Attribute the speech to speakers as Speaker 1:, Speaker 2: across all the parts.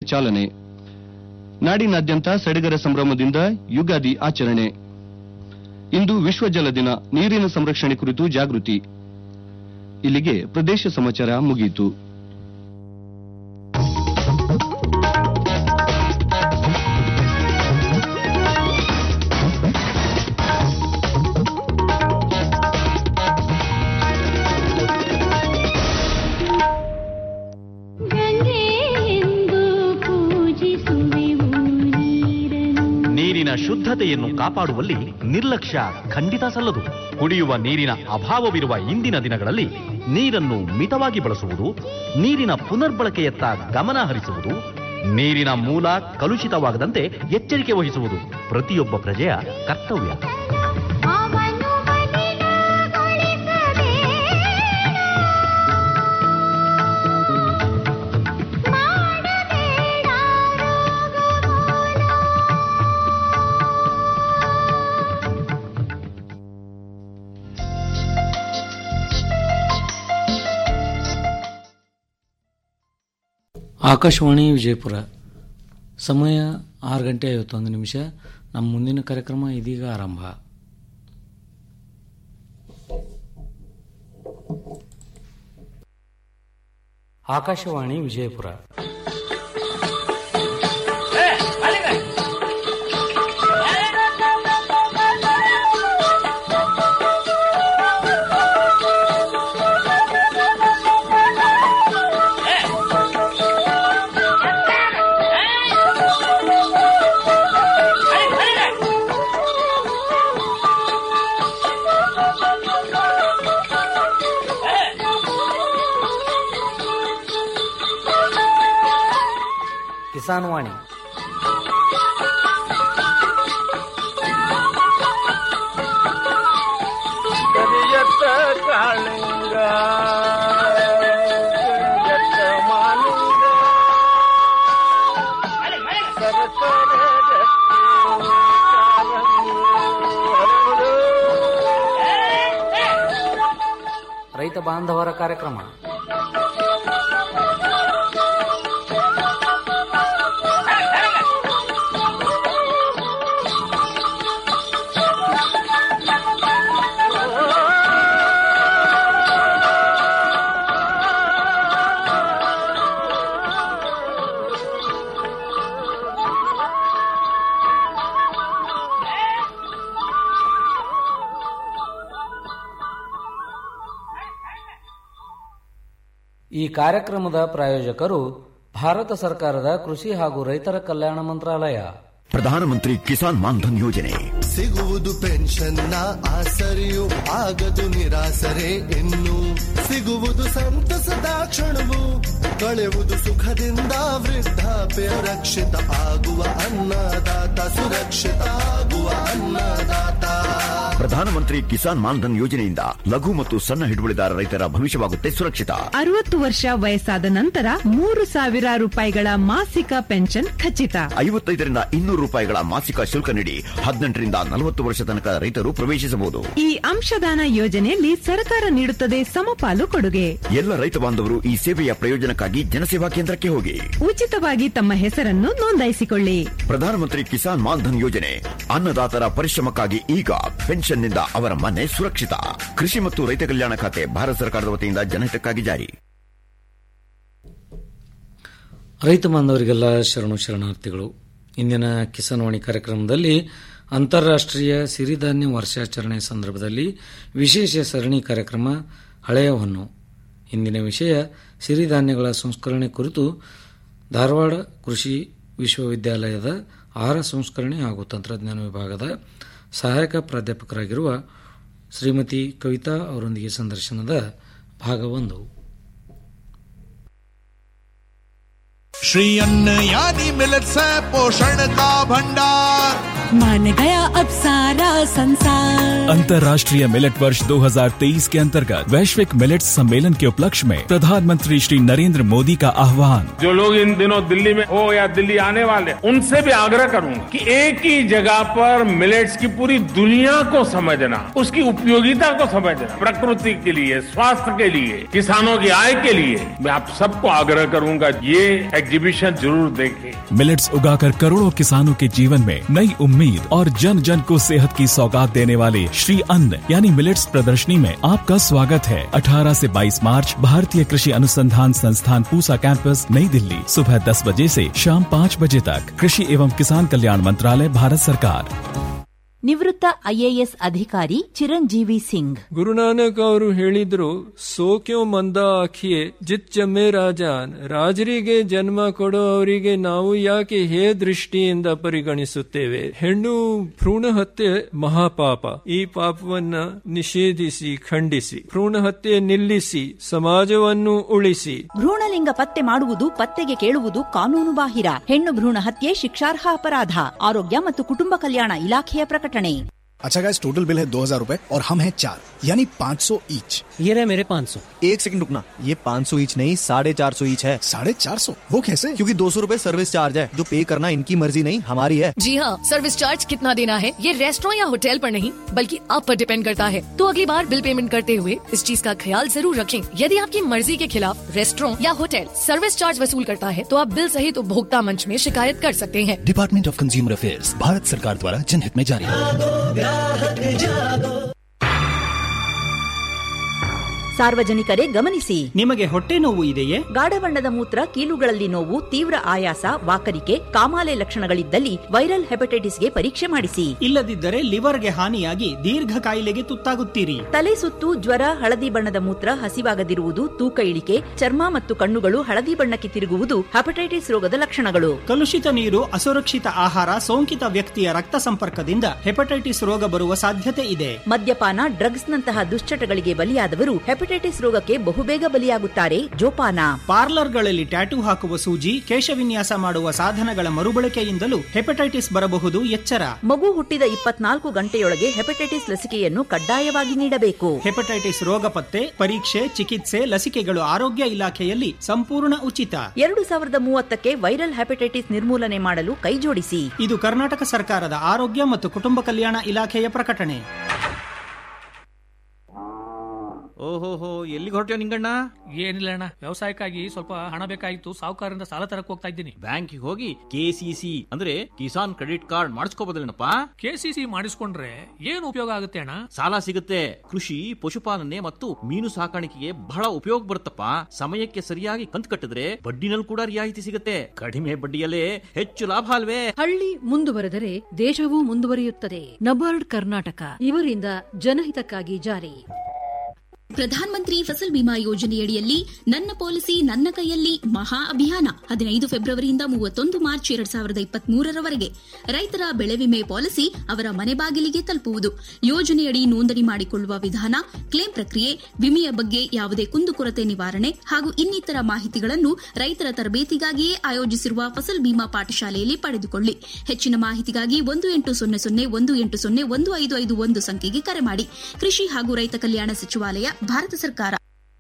Speaker 1: ಚಾಲನೆ ನಾಡಿನಾದ್ಯಂತ ಸಡಗರ ಸಂಭ್ರಮದಿಂದ ಯುಗಾದಿ ಆಚರಣೆ ಇಂದು ವಿಶ್ವ ಜಲ ದಿನ ನೀರಿನ ಸಂರಕ್ಷಣೆ ಕುರಿತು ಜಾಗೃತಿ ಇಲ್ಲಿಗೆ ಪ್ರದೇಶ ಸಮಾಚಾರ ಮುಗಿಯಿತು
Speaker 2: ಗಂಗೆಯೆಂದು ಪೂಜಿಸುವೆವು ನೀರನ್ನು
Speaker 3: ನೀರಿನ ಶುದ್ಧತೆಯನ್ನು ಕಾಪಾಡುವಲ್ಲಿ ನಿರ್ಲಕ್ಷ್ಯ ಖಂಡಿತ ಸಲ್ಲದು ಕುಡಿಯುವ ನೀರಿನ ಅಭಾವವಿರುವ ಇಂದಿನ ದಿನಗಳಲ್ಲಿ ನೀರನ್ನು ಮಿತವಾಗಿ ಬಳಸುವುದು ನೀರಿನ ಪುನರ್ಬಳಕೆಯತ್ತ ಗಮನ ಹರಿಸುವುದು ನೀರಿನ ಮೂಲ ಕಲುಷಿತವಾಗದಂತೆ ಎಚ್ಚರಿಕೆ ವಹಿಸುವುದು ಪ್ರತಿಯೊಬ್ಬ ಪ್ರಜೆಯ ಕರ್ತವ್ಯ
Speaker 2: ಅವನು ಮಲಿನಗೊಳಿಸಬೇಡ. ಮಾಡಬೇಡ ರೋಗಮೂಲ.
Speaker 4: ಆಕಾಶವಾಣಿ ವಿಜಯಪುರ ಸಮಯ ಆರು ಗಂಟೆ ಐವತ್ತೊಂದು ನಿಮಿಷ ನಮ್ಮ ಮುಂದಿನ ಕಾರ್ಯಕ್ರಮ ಇದೀಗ ಆರಂಭ ಆಕಾಶವಾಣಿ ವಿಜಯಪುರ ಕಿಸಾನ್ ವಾಣಿ
Speaker 5: ಕರಿಯತ್ತ ಕಾಳಿಂಗ ಕರಿಯತ್ತ ಮಾಲಿಂಗ ಸರಸರ ಗಟ್ಟಿ ಕಾಲಂಗಿ ಹರಡು.
Speaker 4: ರೈತ ಬಾಂಧವರ ಕಾರ್ಯಕ್ರಮ ಈ ಕಾರ್ಯಕ್ರಮದ ಪ್ರಾಯೋಜಕರು ಭಾರತ ಸರ್ಕಾರದ ಕೃಷಿ ಹಾಗೂ ರೈತರ ಕಲ್ಯಾಣ ಮಂತ್ರಾಲಯ
Speaker 6: ಪ್ರಧಾನಮಂತ್ರಿ ಕಿಸಾನ್ ಮಾನ್ಧನ್ ಯೋಜನೆ
Speaker 7: ಸಿಗುವುದು ಪೆನ್ಷನ್ನ ಆಸರೆಯು ಆಗದು ನಿರಾಸರೆ ಇನ್ನು ಸಿಗುವುದು ಸಂತಸದ ಕ್ಷಣವು ಕಳೆವುದು ಸುಖದಿಂದ ವೃದ್ಧಾಪ್ಯ ರಕ್ಷಿತ ಆಗುವ ಅನ್ನದಾತ ಸುರಕ್ಷಿತ ಆಗುವ ಅನ್ನದಾತ
Speaker 6: ಪ್ರಧಾನಮಂತ್ರಿ ಕಿಸಾನ್ ಮಾನ್ಧನ್ ಯೋಜನೆಯಿಂದ ಲಘು ಮತ್ತು ಸಣ್ಣ ಹಿಡುವಳಿದಾರ ರೈತರ ಭವಿಷ್ಯವಾಗುತ್ತೆ ಸುರಕ್ಷಿತ
Speaker 8: ಅರವತ್ತು ವರ್ಷ ವಯಸ್ಸಾದ ನಂತರ ಮೂರು ಸಾವಿರ ರೂಪಾಯಿಗಳ ಮಾಸಿಕ ಪೆನ್ಷನ್ ಖಚಿತ
Speaker 6: ಐವತ್ತೈದರಿಂದ ಇನ್ನೂರು ರೂಪಾಯಿಗಳ ಮಾಸಿಕ ಶುಲ್ಕ ನೀಡಿ ಹದಿನೆಂಟರಿಂದ ನಲವತ್ತು ವರ್ಷ ತನಕ ರೈತರು ಪ್ರವೇಶಿಸಬಹುದು
Speaker 8: ಈ ಅಂಶದಾನ ಯೋಜನೆಯಲ್ಲಿ ಸರ್ಕಾರ ನೀಡುತ್ತದೆ ಸಮಪಾಲು ಕೊಡುಗೆ
Speaker 6: ಎಲ್ಲ ರೈತ ಬಾಂಧವರು ಈ ಸೇವೆಯ ಪ್ರಯೋಜನಕ್ಕಾಗಿ ಜನಸೇವಾ ಕೇಂದ್ರಕ್ಕೆ ಹೋಗಿ
Speaker 8: ಉಚಿತವಾಗಿ ತಮ್ಮ ಹೆಸರನ್ನು ನೋಂದಾಯಿಸಿಕೊಳ್ಳಿ
Speaker 6: ಪ್ರಧಾನಮಂತ್ರಿ ಕಿಸಾನ್ ಮಾನ್ಧನ್ ಯೋಜನೆ ಅನ್ನದಾತರ ಪರಿಶ್ರಮಕ್ಕಾಗಿ ಈಗ ಪೆನ್ಷನ್ನಿಂದ ಅವರ ಮನೆ ಸುರಕ್ಷಿತ ಕೃಷಿ ಮತ್ತು ರೈತ ಕಲ್ಯಾಣ ಖಾತೆ ಭಾರತ ಸರ್ಕಾರದ ವತಿಯಿಂದ ಜನಹಿತಕ್ಕಾಗಿ ಜಾರಿ
Speaker 4: ರೈತ ಬಾಂಧವರಿಗೆಲ್ಲ ಶರಣು ಶರಣಾರ್ಥಿಗಳು ಇಂದಿನ ಕಿಸಾನ್ವಾಣಿ ಕಾರ್ಯಕ್ರಮದಲ್ಲಿ ಅಂತಾರಾಷ್ಟ್ರೀಯ ಸಿರಿಧಾನ್ಯ ವರ್ಷಾಚರಣೆ ಸಂದರ್ಭದಲ್ಲಿ ವಿಶೇಷ ಸರಣಿ ಕಾರ್ಯಕ್ರಮ ಹಳೆಯ ಹೊನ್ನು ಇಂದಿನ ವಿಷಯ ಸಿರಿಧಾನ್ಯಗಳ ಸಂಸ್ಕರಣೆ ಕುರಿತು ಧಾರವಾಡ ಕೃಷಿ ವಿಶ್ವವಿದ್ಯಾಲಯದ ಆಹಾರ ಸಂಸ್ಕರಣೆ ಹಾಗೂ ತಂತ್ರಜ್ಞಾನ ವಿಭಾಗದ ಸಹಾಯಕ ಪ್ರಾಧ್ಯಾಪಕರಾಗಿರುವ ಶ್ರೀಮತಿ ಕವಿತಾ ಅವರೊಂದಿಗೆ ಸಂದರ್ಶನದ ಭಾಗ ಒಂದು
Speaker 9: श्री अन्न यानी मिलत से पोषण का भंडार मान गया अब सारा संसार
Speaker 10: अंतर्राष्ट्रीय मिलेट वर्ष 2023 के अंतर्गत वैश्विक मिलेट सम्मेलन के उपलक्ष्य में प्रधानमंत्री श्री नरेंद्र मोदी का आह्वान
Speaker 11: जो लोग इन दिनों दिल्ली में हो या दिल्ली आने वाले उनसे भी आग्रह करूंगा कि एक ही जगह पर मिलेट्स की पूरी दुनिया को समझना उसकी उपयोगिता को समझना प्रकृति के लिए स्वास्थ्य के लिए किसानों की आय के लिए मैं आप सबको आग्रह करूंगा ये एग्जीबिशन जरूर देखें
Speaker 10: मिलेट्स उगाकर करोड़ों किसानों के जीवन में नई उम्मीद और जन जन को सेहत की सौगात देने वाले श्री अन्न यानी मिलेट्स प्रदर्शनी में आपका स्वागत है 18 से 22 मार्च भारतीय कृषि अनुसंधान संस्थान पूसा कैंपस नई दिल्ली सुबह 10 बजे से शाम 5 बजे तक कृषि एवं किसान कल्याण मंत्रालय भारत सरकार
Speaker 12: ನಿವೃತ್ತ ಐಎಎಸ್ ಅಧಿಕಾರಿ ಚಿರಂಜೀವಿ ಸಿಂಗ್
Speaker 13: ಗುರುನಾನಕ್ ಅವರು ಹೇಳಿದ್ರು ಸೋಕ್ಯೋ ಮಂದ ಆಖಿಯೇ ಜಿತ್ ಜಮ್ಮೆ ರಾಜಾನ್ ರಾಜರಿಗೆ ಜನ್ಮ ಕೊಡೋ ಅವರಿಗೆ ನಾವು ಯಾಕೆ ಹೇ ದೃಷ್ಟಿಯಿಂದ ಪರಿಗಣಿಸುತ್ತೇವೆ ಹೆಣ್ಣು ಭ್ರೂಣ ಹತ್ಯೆ ಮಹಾಪಾಪ ಈ ಪಾಪವನ್ನ ನಿಷೇಧಿಸಿ ಖಂಡಿಸಿ ಭ್ರೂಣ ಹತ್ಯೆ ನಿಲ್ಲಿಸಿ ಸಮಾಜವನ್ನು ಉಳಿಸಿ
Speaker 12: ಭ್ರೂಣಲಿಂಗ ಪತ್ತೆ ಮಾಡುವುದು ಪತ್ತೆಗೆ ಕೇಳುವುದು ಕಾನೂನು ಬಾಹಿರ ಹೆಣ್ಣು ಭ್ರೂಣ ಹತ್ಯೆ ಶಿಕ್ಷಾರ್ಹ ಅಪರಾಧ ಆರೋಗ್ಯ ಮತ್ತು ಕುಟುಂಬ ಕಲ್ಯಾಣ ಇಲಾಖೆಯ ಪ್ರಕಟಣೆ
Speaker 14: अच्छा गाइस टोटल बिल है दो हजार रूपए और हम हैं चार यानी पाँच सौ ईच
Speaker 15: ये रहे मेरे पाँच सौ
Speaker 16: एक सेकंड रुकना ये पाँच सौ ईच नहीं साढ़े चार सौ ईच है
Speaker 14: साढ़े चार सौ वो कैसे
Speaker 16: क्योंकि दो सौ रूपए सर्विस चार्ज है जो पे करना इनकी मर्जी नहीं हमारी है
Speaker 17: जी हाँ सर्विस चार्ज कितना देना है ये रेस्टोरेंट या होटल पर नहीं बल्कि आप पर डिपेंड करता है तो अगली बार बिल पेमेंट करते हुए इस चीज का ख्याल जरूर रखें यदि आपकी मर्जी के खिलाफ रेस्टोरेंट या होटल सर्विस चार्ज वसूल करता है तो आप बिल सहित उपभोक्ता मंच में शिकायत कर सकते हैं
Speaker 14: department of consumer affairs Bharat सरकार द्वारा जनहित में जारी
Speaker 12: ಸಾರ್ವಜನಿಕರೇ ಗಮನಿಸಿ
Speaker 15: ನಿಮಗೆ ಹೊಟ್ಟೆ ನೋವು ಇದೆಯೇ
Speaker 12: ಗಾಢ ಬಣ್ಣದ ಮೂತ್ರ ಕೀಲುಗಳಲ್ಲಿ ನೋವು ತೀವ್ರ ಆಯಾಸ ವಾಕರಿಕೆ ಕಾಮಾಲೆ ಲಕ್ಷಣಗಳಿದ್ದಲ್ಲಿ ವೈರಲ್ ಹೆಪಟೈಟಿಸ್ಗೆ ಪರೀಕ್ಷೆ ಮಾಡಿಸಿ
Speaker 15: ಇಲ್ಲದಿದ್ದರೆ ಲಿವರ್ಗೆ ಹಾನಿಯಾಗಿ ದೀರ್ಘ ಕಾಯಿಲೆಗೆ ತುತ್ತಾಗುತ್ತೀರಿ
Speaker 12: ತಲೆ ಸುತ್ತು ಜ್ವರ ಹಳದಿ ಬಣ್ಣದ ಮೂತ್ರ ಹಸಿವಾಗದಿರುವುದು ತೂಕ ಇಳಿಕೆ ಚರ್ಮ ಮತ್ತು ಕಣ್ಣುಗಳು ಹಳದಿ ಬಣ್ಣಕ್ಕೆ ತಿರುಗುವುದು ಹೆಪಟೈಟಿಸ್ ರೋಗದ ಲಕ್ಷಣಗಳು
Speaker 15: ಕಲುಷಿತ ನೀರು ಅಸುರಕ್ಷಿತ ಆಹಾರ ಸೋಂಕಿತ ವ್ಯಕ್ತಿಯ ರಕ್ತ ಸಂಪರ್ಕದಿಂದ ಹೆಪಟೈಟಿಸ್ ರೋಗ ಬರುವ ಸಾಧ್ಯತೆ ಇದೆ
Speaker 12: ಮದ್ಯಪಾನ ಡ್ರಗ್ಸ್ ನಂತಹ ದುಶ್ಚಟಗಳಿಗೆ ಬಲಿಯಾದವರು ಹೆಪಟೈಟಿಸ್ ರೋಗಕ್ಕೆ ಬಹುಬೇಗ ಬಲಿಯಾಗುತ್ತಾರೆ ಜೋಪಾನ
Speaker 15: ಪಾರ್ಲರ್ಗಳಲ್ಲಿ ಟ್ಯಾಟೂ ಹಾಕುವ ಸೂಜಿ ಕೇಶವಿನ್ಯಾಸ ಮಾಡುವ ಸಾಧನಗಳ ಮರುಬಳಕೆಯಿಂದಲೂ ಹೆಪಟೈಟಿಸ್ ಬರಬಹುದು ಎಚ್ಚರ
Speaker 12: ಮಗು ಹುಟ್ಟಿದ ಇಪ್ಪತ್ನಾಲ್ಕು ಗಂಟೆಯೊಳಗೆ ಹೆಪಟೈಟಿಸ್ ಲಸಿಕೆಯನ್ನು ಕಡ್ಡಾಯವಾಗಿ ನೀಡಬೇಕು
Speaker 15: ಹೆಪಟೈಟಿಸ್ ರೋಗ ಪತ್ತೆ ಪರೀಕ್ಷೆ ಚಿಕಿತ್ಸೆ ಲಸಿಕೆಗಳು ಆರೋಗ್ಯ ಇಲಾಖೆಯಲ್ಲಿ ಸಂಪೂರ್ಣ ಉಚಿತ
Speaker 12: ಎರಡು ಸಾವಿರದ ಮೂವತ್ತಕ್ಕೆ ವೈರಲ್ ಹೆಪಟೈಟಿಸ್ ನಿರ್ಮೂಲನೆ ಮಾಡಲು ಕೈಜೋಡಿಸಿ
Speaker 15: ಇದು ಕರ್ನಾಟಕ ಸರ್ಕಾರದ ಆರೋಗ್ಯ ಮತ್ತು ಕುಟುಂಬ ಕಲ್ಯಾಣ ಇಲಾಖೆಯ ಪ್ರಕಟಣೆ
Speaker 3: ಓಹೋಹೋ ಎಲ್ಲಿಗೆ ಹೊರಟ್ಯೋ ನಿಂಗಣ್ಣ
Speaker 18: ಏನಿಲ್ಲ ಅಣ್ಣ ವ್ಯವಸಾಯಕ್ಕಾಗಿ ಸ್ವಲ್ಪ ಹಣ ಬೇಕಾಗಿತ್ತು ಸಾಹುಕಾರರಿಂದ ಸಾಲ ತರಕ್ ಹೋಗ್ತಾ ಇದ್ದೀನಿ
Speaker 3: ಬ್ಯಾಂಕಿಗೆ ಹೋಗಿ ಕೆಸಿಸಿ ಅಂದ್ರೆ ಕಿಸಾನ್ ಕ್ರೆಡಿಟ್ ಕಾರ್ಡ್ ಮಾಡಿಸ್ಕೋಬೋದಲ್ಲೇನಪ್ಪ
Speaker 18: ಕೆಸಿಸಿ ಮಾಡಿಸ್ಕೊಂಡ್ರೆ ಏನು ಉಪಯೋಗ ಆಗುತ್ತೆ ಅಣ್ಣ
Speaker 3: ಸಾಲ ಸಿಗುತ್ತೆ ಕೃಷಿ ಪಶುಪಾಲನೆ ಮತ್ತು ಮೀನು ಸಾಕಾಣಿಕೆಗೆ ಬಹಳ ಉಪಯೋಗ ಬರುತ್ತಪ್ಪ ಸಮಯಕ್ಕೆ ಸರಿಯಾಗಿ ಕಂತು ಕಟ್ಟಿದ್ರೆ ಬಡ್ಡಿನಲ್ಲಿ ಕೂಡ ರಿಯಾಯಿತಿ ಸಿಗುತ್ತೆ ಕಡಿಮೆ ಬಡ್ಡಿಯಲ್ಲೇ ಹೆಚ್ಚು ಲಾಭ ಅಲ್ವೇ
Speaker 19: ಹಳ್ಳಿ ಮುಂದುವರೆದರೆ ದೇಶವೂ ಮುಂದುವರಿಯುತ್ತದೆ ನಬಾರ್ಡ್ ಕರ್ನಾಟಕ ಇವರಿಂದ ಜನಹಿತಕ್ಕಾಗಿ ಜಾರಿ
Speaker 20: ಪ್ರಧಾನ ಮಂತ್ರಿ ಫಸಲ್ ಬಿಮಾ ಯೋಜನೆಯಡಿಯಲ್ಲಿ ನನ್ನ ಪಾಲಿಸಿ ನನ್ನ ಕೈಯಲ್ಲಿ ಮಹಾ ಅಭಿಯಾನ ಹದಿನೈದು ಫೆಬ್ರವರಿಯಿಂದ ಮೂವತ್ತೊಂದು ಮಾರ್ಚ್ ಎರಡ್ ಸಾವಿರದ ಇಪ್ಪತ್ತ್ ಮೂರರವರೆಗೆ ರೈತರ ಬೆಳೆ ವಿಮೆ ಪಾಲಿಸಿ ಅವರ ಮನೆ ಬಾಗಿಲಿಗೆ ತಲುಪುವುದು ಯೋಜನೆಯಡಿ ನೋಂದಣಿ ಮಾಡಿಕೊಳ್ಳುವ ವಿಧಾನ ಕ್ಲೇಮ್ ಪ್ರಕ್ರಿಯೆ ವಿಮೆಯ ಬಗ್ಗೆ ಯಾವುದೇ ಕುಂದುಕೊರತೆ ನಿವಾರಣೆ ಹಾಗೂ ಇನ್ನಿತರ ಮಾಹಿತಿಗಳನ್ನು ರೈತರ ತರಬೇತಿಗಾಗಿಯೇ ಆಯೋಜಿಸಿರುವ ಫಸಲ್ ಬಿಮಾ ಪಾಠಶಾಲೆಯಲ್ಲಿ ಪಡೆದುಕೊಳ್ಳಿ ಹೆಚ್ಚಿನ ಮಾಹಿತಿಗಾಗಿ ಒಂದು ಎಂಟು ಸೊನ್ನೆ ಸೊನ್ನೆ ಒಂದು ಎಂಟು ಸೊನ್ನೆ ಒಂದು ಐದು ಐದು ಒಂದು ಸಂಖ್ಯೆಗೆ ಕರೆ ಮಾಡಿ ಕೃಷಿ ಹಾಗೂ ರೈತ ಕಲ್ಯಾಣ ಸಚಿವಾಲಯ ಭಾರತ ಸರ್ಕಾರ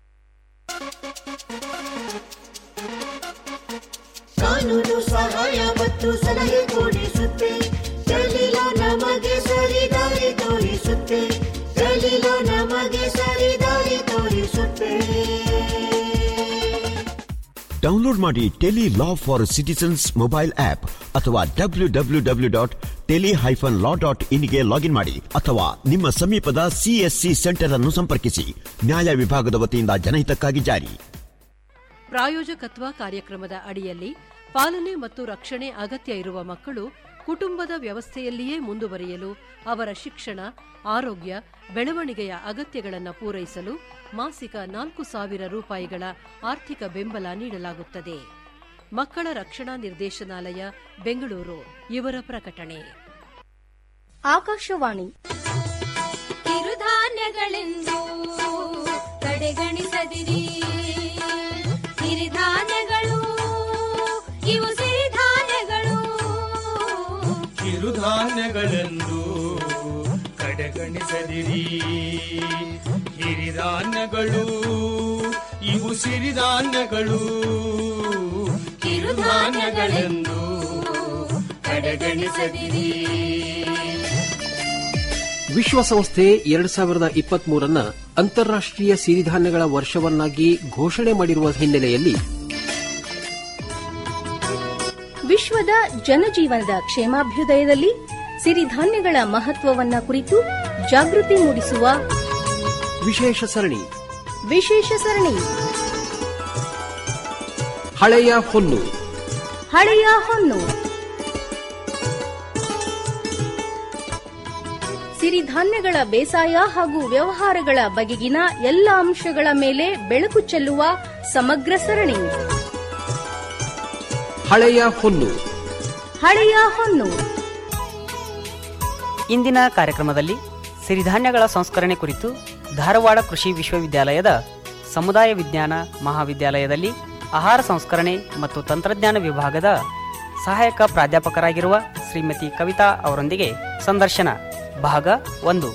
Speaker 2: ಕಾನೂನು ಸಹಾಯ ಮತ್ತು ಸಲಹೆ ಕೊಡಿಸುತ್ತೆ ಕಲೀಲ ನಮಗೆ ಸರಿದಾರಿ ತೋರಿಸುತ್ತೆ ಕಲೀಲ ನಮಗೆ ಸರಿದಾರಿ ತೋರಿಸುತ್ತೆ
Speaker 6: ಡೌನ್ಲೋಡ್ ಮಾಡಿ tele law for citizens mobile app ಅಥವಾ W W W dot tele hyphen law dot ಇನ್ಗೆ ಲಾಗಿನ್ ಮಾಡಿ ಅಥವಾ ನಿಮ್ಮ ಸಮೀಪದ ಸಿಎಸ್ಸಿ ಸೆಂಟರ್ ಅನ್ನು ಸಂಪರ್ಕಿಸಿ ನ್ಯಾಯ ವಿಭಾಗದ ವತಿಯಿಂದ ಜನಹಿತಕ್ಕಾಗಿ ಜಾರಿ
Speaker 19: ಪ್ರಾಯೋಜಕತ್ವ ಕಾರ್ಯಕ್ರಮದ ಅಡಿಯಲ್ಲಿ ಪಾಲನೆ ಮತ್ತು ರಕ್ಷಣೆ ಅಗತ್ಯ ಇರುವ ಮಕ್ಕಳು ಕುಟುಂಬದ ವ್ಯವಸ್ಥೆಯಲ್ಲಿಯೇ ಮುಂದುವರಿಯಲು ಅವರ ಶಿಕ್ಷಣ ಆರೋಗ್ಯ ಬೆಳವಣಿಗೆಯ ಅಗತ್ಯಗಳನ್ನು ಪೂರೈಸಲು ಮಾಸಿಕ ನಾಲ್ಕು ಸಾವಿರ ರೂಪಾಯಿಗಳ ಆರ್ಥಿಕ ಬೆಂಬಲ ನೀಡಲಾಗುತ್ತದೆ ಮಕ್ಕಳ ರಕ್ಷಣಾ ನಿರ್ದೇಶನಾಲಯ ಬೆಂಗಳೂರು ಇವರ ಪ್ರಕಟಣೆ
Speaker 2: ಆಕಾಶವಾಣಿ ಕಿರುಧಾನ್ಯಗಳೆಂದು ಕಡೆಗಣಿಸದಿರಿ ಸಿರಿಧಾನ್ಯಗಳು ಇವು ಸಿರಿಧಾನ್ಯಗಳು
Speaker 21: ಕಿರುಧಾನ್ಯಗಳೆಂದು ಕಡೆಗಣಿಸದಿರಿ ಹಿರಿಧಾನ್ಯಗಳು ಇವು ಸಿರಿಧಾನ್ಯಗಳು ಕಿರುಧಾನ್ಯಗಳೆಂದು ಕಡೆಗಣಿಸದಿರಿ
Speaker 22: ವಿಶ್ವಸಂಸ್ಥೆ ಎರಡ್ ಸಾವಿರದ ಇಪ್ಪತ್ತ್ ಮೂರನ್ನ ಅಂತಾರಾಷ್ಟೀಯ ಸಿರಿಧಾನ್ಯಗಳ ವರ್ಷವನ್ನಾಗಿ ಘೋಷಣೆ ಮಾಡಿರುವ ಹಿನ್ನೆಲೆಯಲ್ಲಿ
Speaker 23: ವಿಶ್ವದ ಜನಜೀವನದ ಕ್ಷೇಮಾಭ್ಯುದಯದಲ್ಲಿ ಸಿರಿಧಾನ್ಯಗಳ ಮಹತ್ವವನ್ನ ಕುರಿತು ಜಾಗೃತಿ ಮೂಡಿಸುವ
Speaker 22: ವಿಶೇಷ ಸರಣಿ
Speaker 23: ವಿಶೇಷ ಸರಣಿ
Speaker 22: ಹಳೆಯ ಹೊನ್ನು
Speaker 23: ಹಳೆಯ ಹೊನ್ನು ಸಿರಿಧಾನ್ಯಗಳ ಬೇಸಾಯ ಹಾಗೂ ವ್ಯವಹಾರಗಳ ಬಗೆಗಿನ ಎಲ್ಲ ಅಂಶಗಳ ಮೇಲೆ ಬೆಳಕು ಚೆಲ್ಲುವ ಸಮಗ್ರ ಸರಣಿ
Speaker 22: ಹಳೆಯ ಹೊನ್ನು
Speaker 23: ಹಳೆಯ ಹೊನ್ನು
Speaker 24: ಇಂದಿನ ಕಾರ್ಯಕ್ರಮದಲ್ಲಿ ಸಿರಿಧಾನ್ಯಗಳ ಸಂಸ್ಕರಣೆ ಕುರಿತು ಧಾರವಾಡ ಕೃಷಿ ವಿಶ್ವವಿದ್ಯಾಲಯದ ಸಮುದಾಯ ವಿಜ್ಞಾನ ಮಹಾವಿದ್ಯಾಲಯದಲ್ಲಿ ಆಹಾರ ಸಂಸ್ಕರಣೆ ಮತ್ತು ತಂತ್ರಜ್ಞಾನ ವಿಭಾಗದ ಸಹಾಯಕ ಪ್ರಾಧ್ಯಾಪಕರಾಗಿರುವ ಶ್ರೀಮತಿ ಕವಿತಾ ಅವರೊಂದಿಗೆ ಸಂದರ್ಶನ ಭಾಗ ಒಂದು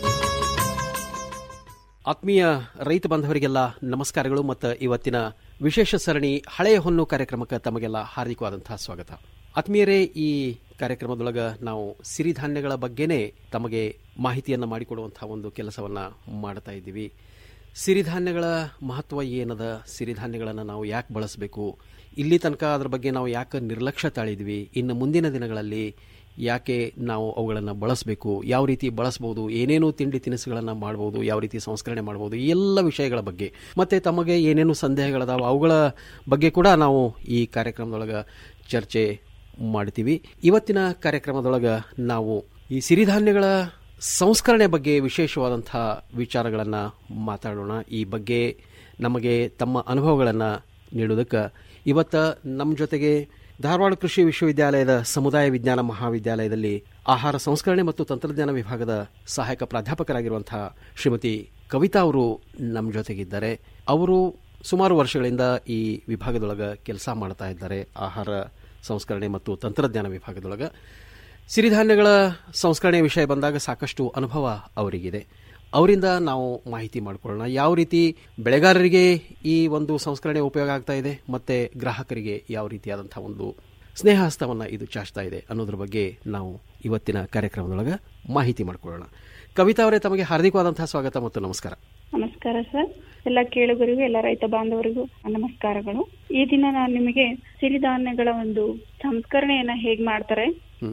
Speaker 22: ಆತ್ಮೀಯ ರೈತ ಬಾಂಧವರಿಗೆಲ್ಲ ನಮಸ್ಕಾರಗಳು ಮತ್ತು ಇವತ್ತಿನ ವಿಶೇಷ ಸರಣಿ ಹಳೆಯ ಹೊನ್ನು ಕಾರ್ಯಕ್ರಮಕ್ಕೆ ತಮಗೆಲ್ಲ ಹಾರ್ದಿಕವಾದಂತಹ ಸ್ವಾಗತ ಆತ್ಮೀಯರೇ ಈ ಕಾರ್ಯಕ್ರಮದೊಳಗ ನಾವು ಸಿರಿಧಾನ್ಯಗಳ ಬಗ್ಗೆನೇ ತಮಗೆ ಮಾಹಿತಿಯನ್ನು ಮಾಡಿಕೊಡುವಂತಹ ಒಂದು ಕೆಲಸವನ್ನ ಮಾಡ್ತಾ ಇದ್ದೀವಿ ಸಿರಿಧಾನ್ಯಗಳ ಮಹತ್ವ ಏನದ ಸಿರಿಧಾನ್ಯಗಳನ್ನು ನಾವು ಯಾಕೆ ಬಳಸಬೇಕು ಇಲ್ಲಿ ತನಕ ಅದರ ಬಗ್ಗೆ ನಾವು ಯಾಕೆ ನಿರ್ಲಕ್ಷ್ಯ ತಾಳಿದ್ವಿ ಇನ್ನು ಮುಂದಿನ ದಿನಗಳಲ್ಲಿ ಯಾಕೆ ನಾವು ಅವುಗಳನ್ನು ಬಳಸಬೇಕು ಯಾವ ರೀತಿ ಬಳಸಬಹುದು ಏನೇನು ತಿಂಡಿ ತಿನಿಸುಗಳನ್ನು ಮಾಡ್ಬೋದು ಯಾವ ರೀತಿ ಸಂಸ್ಕರಣೆ ಮಾಡ್ಬೋದು ಈ ಎಲ್ಲ ವಿಷಯಗಳ ಬಗ್ಗೆ ಮತ್ತು ತಮಗೆ ಏನೇನು ಸಂದೇಹಗಳದಾವ ಅವುಗಳ ಬಗ್ಗೆ ಕೂಡ ನಾವು ಈ ಕಾರ್ಯಕ್ರಮದೊಳಗೆ ಚರ್ಚೆ ಮಾಡ್ತೀವಿ ಇವತ್ತಿನ ಕಾರ್ಯಕ್ರಮದೊಳಗೆ ನಾವು ಈ ಸಿರಿಧಾನ್ಯಗಳ ಸಂಸ್ಕರಣೆ ಬಗ್ಗೆ ವಿಶೇಷವಾದಂಥ ವಿಚಾರಗಳನ್ನು ಮಾತಾಡೋಣ ಈ ಬಗ್ಗೆ ನಮಗೆ ತಮ್ಮ ಅನುಭವಗಳನ್ನು ನೀಡೋದಕ್ಕೆ ಇವತ್ತು ನಮ್ಮ ಜೊತೆಗೆ ಧಾರವಾಡ ಕೃಷಿ ವಿಶ್ವವಿದ್ಯಾಲಯದ ಸಮುದಾಯ ವಿಜ್ಞಾನ ಮಹಾವಿದ್ಯಾಲಯದಲ್ಲಿ ಆಹಾರ ಸಂಸ್ಕರಣೆ ಮತ್ತು ತಂತ್ರಜ್ಞಾನ ವಿಭಾಗದ ಸಹಾಯಕ ಪ್ರಾಧ್ಯಾಪಕರಾಗಿರುವಂತಹ ಶ್ರೀಮತಿ ಕವಿತಾ ಅವರು ನಮ್ಮ ಜೊತೆಗಿದ್ದಾರೆ ಅವರು ಸುಮಾರು ವರ್ಷಗಳಿಂದ ಈ ವಿಭಾಗದೊಳಗೆ ಕೆಲಸ ಮಾಡ್ತಾ ಇದ್ದಾರೆ ಆಹಾರ ಸಂಸ್ಕರಣೆ ಮತ್ತು ತಂತ್ರಜ್ಞಾನ ವಿಭಾಗದೊಳಗೆ ಸಿರಿಧಾನ್ಯಗಳ ಸಂಸ್ಕರಣೆ ವಿಷಯ ಬಂದಾಗ ಸಾಕಷ್ಟು ಅನುಭವ ಅವರಿಗಿದೆ ಅವರಿಂದ ನಾವು ಮಾಹಿತಿ ಮಾಡಿಕೊಳ್ಳೋಣ ಯಾವ ರೀತಿ ಬೆಳೆಗಾರರಿಗೆ ಈ ಒಂದು ಸಂಸ್ಕರಣೆ ಉಪಯೋಗ ಆಗ್ತಾ ಇದೆ ಮತ್ತೆ ಗ್ರಾಹಕರಿಗೆ ಯಾವ ರೀತಿಯಾದಂತಹ ಒಂದು ಸ್ನೇಹಹಸ್ತವನ್ನು ಇದು ಚಾಚ್ತಾ ಇದೆ ಅನ್ನೋದ್ರ ಬಗ್ಗೆ ನಾವು ಇವತ್ತಿನ ಕಾರ್ಯಕ್ರಮದೊಳಗೆ ಮಾಹಿತಿ ಮಾಡಿಕೊಳ್ಳೋಣ ಕವಿತಾ ಅವರೇ ತಮಗೆ ಹಾರ್ದಿಕವಾದಂತಹ ಸ್ವಾಗತ ಮತ್ತು ನಮಸ್ಕಾರ
Speaker 25: ನಮಸ್ಕಾರ ಸರ್ ಎಲ್ಲ ಕೇಳುಗರಿಗೂ ಎಲ್ಲ ರೈತ ಬಾಂಧವರಿಗೂ ನಮಸ್ಕಾರಗಳು ಈ ದಿನ ನಾನು ನಿಮಗೆ ಸಿರಿಧಾನ್ಯಗಳ ಒಂದು ಸಂಸ್ಕರಣೆಯನ್ನ ಹೇಗ್ ಮಾಡ್ತಾರೆ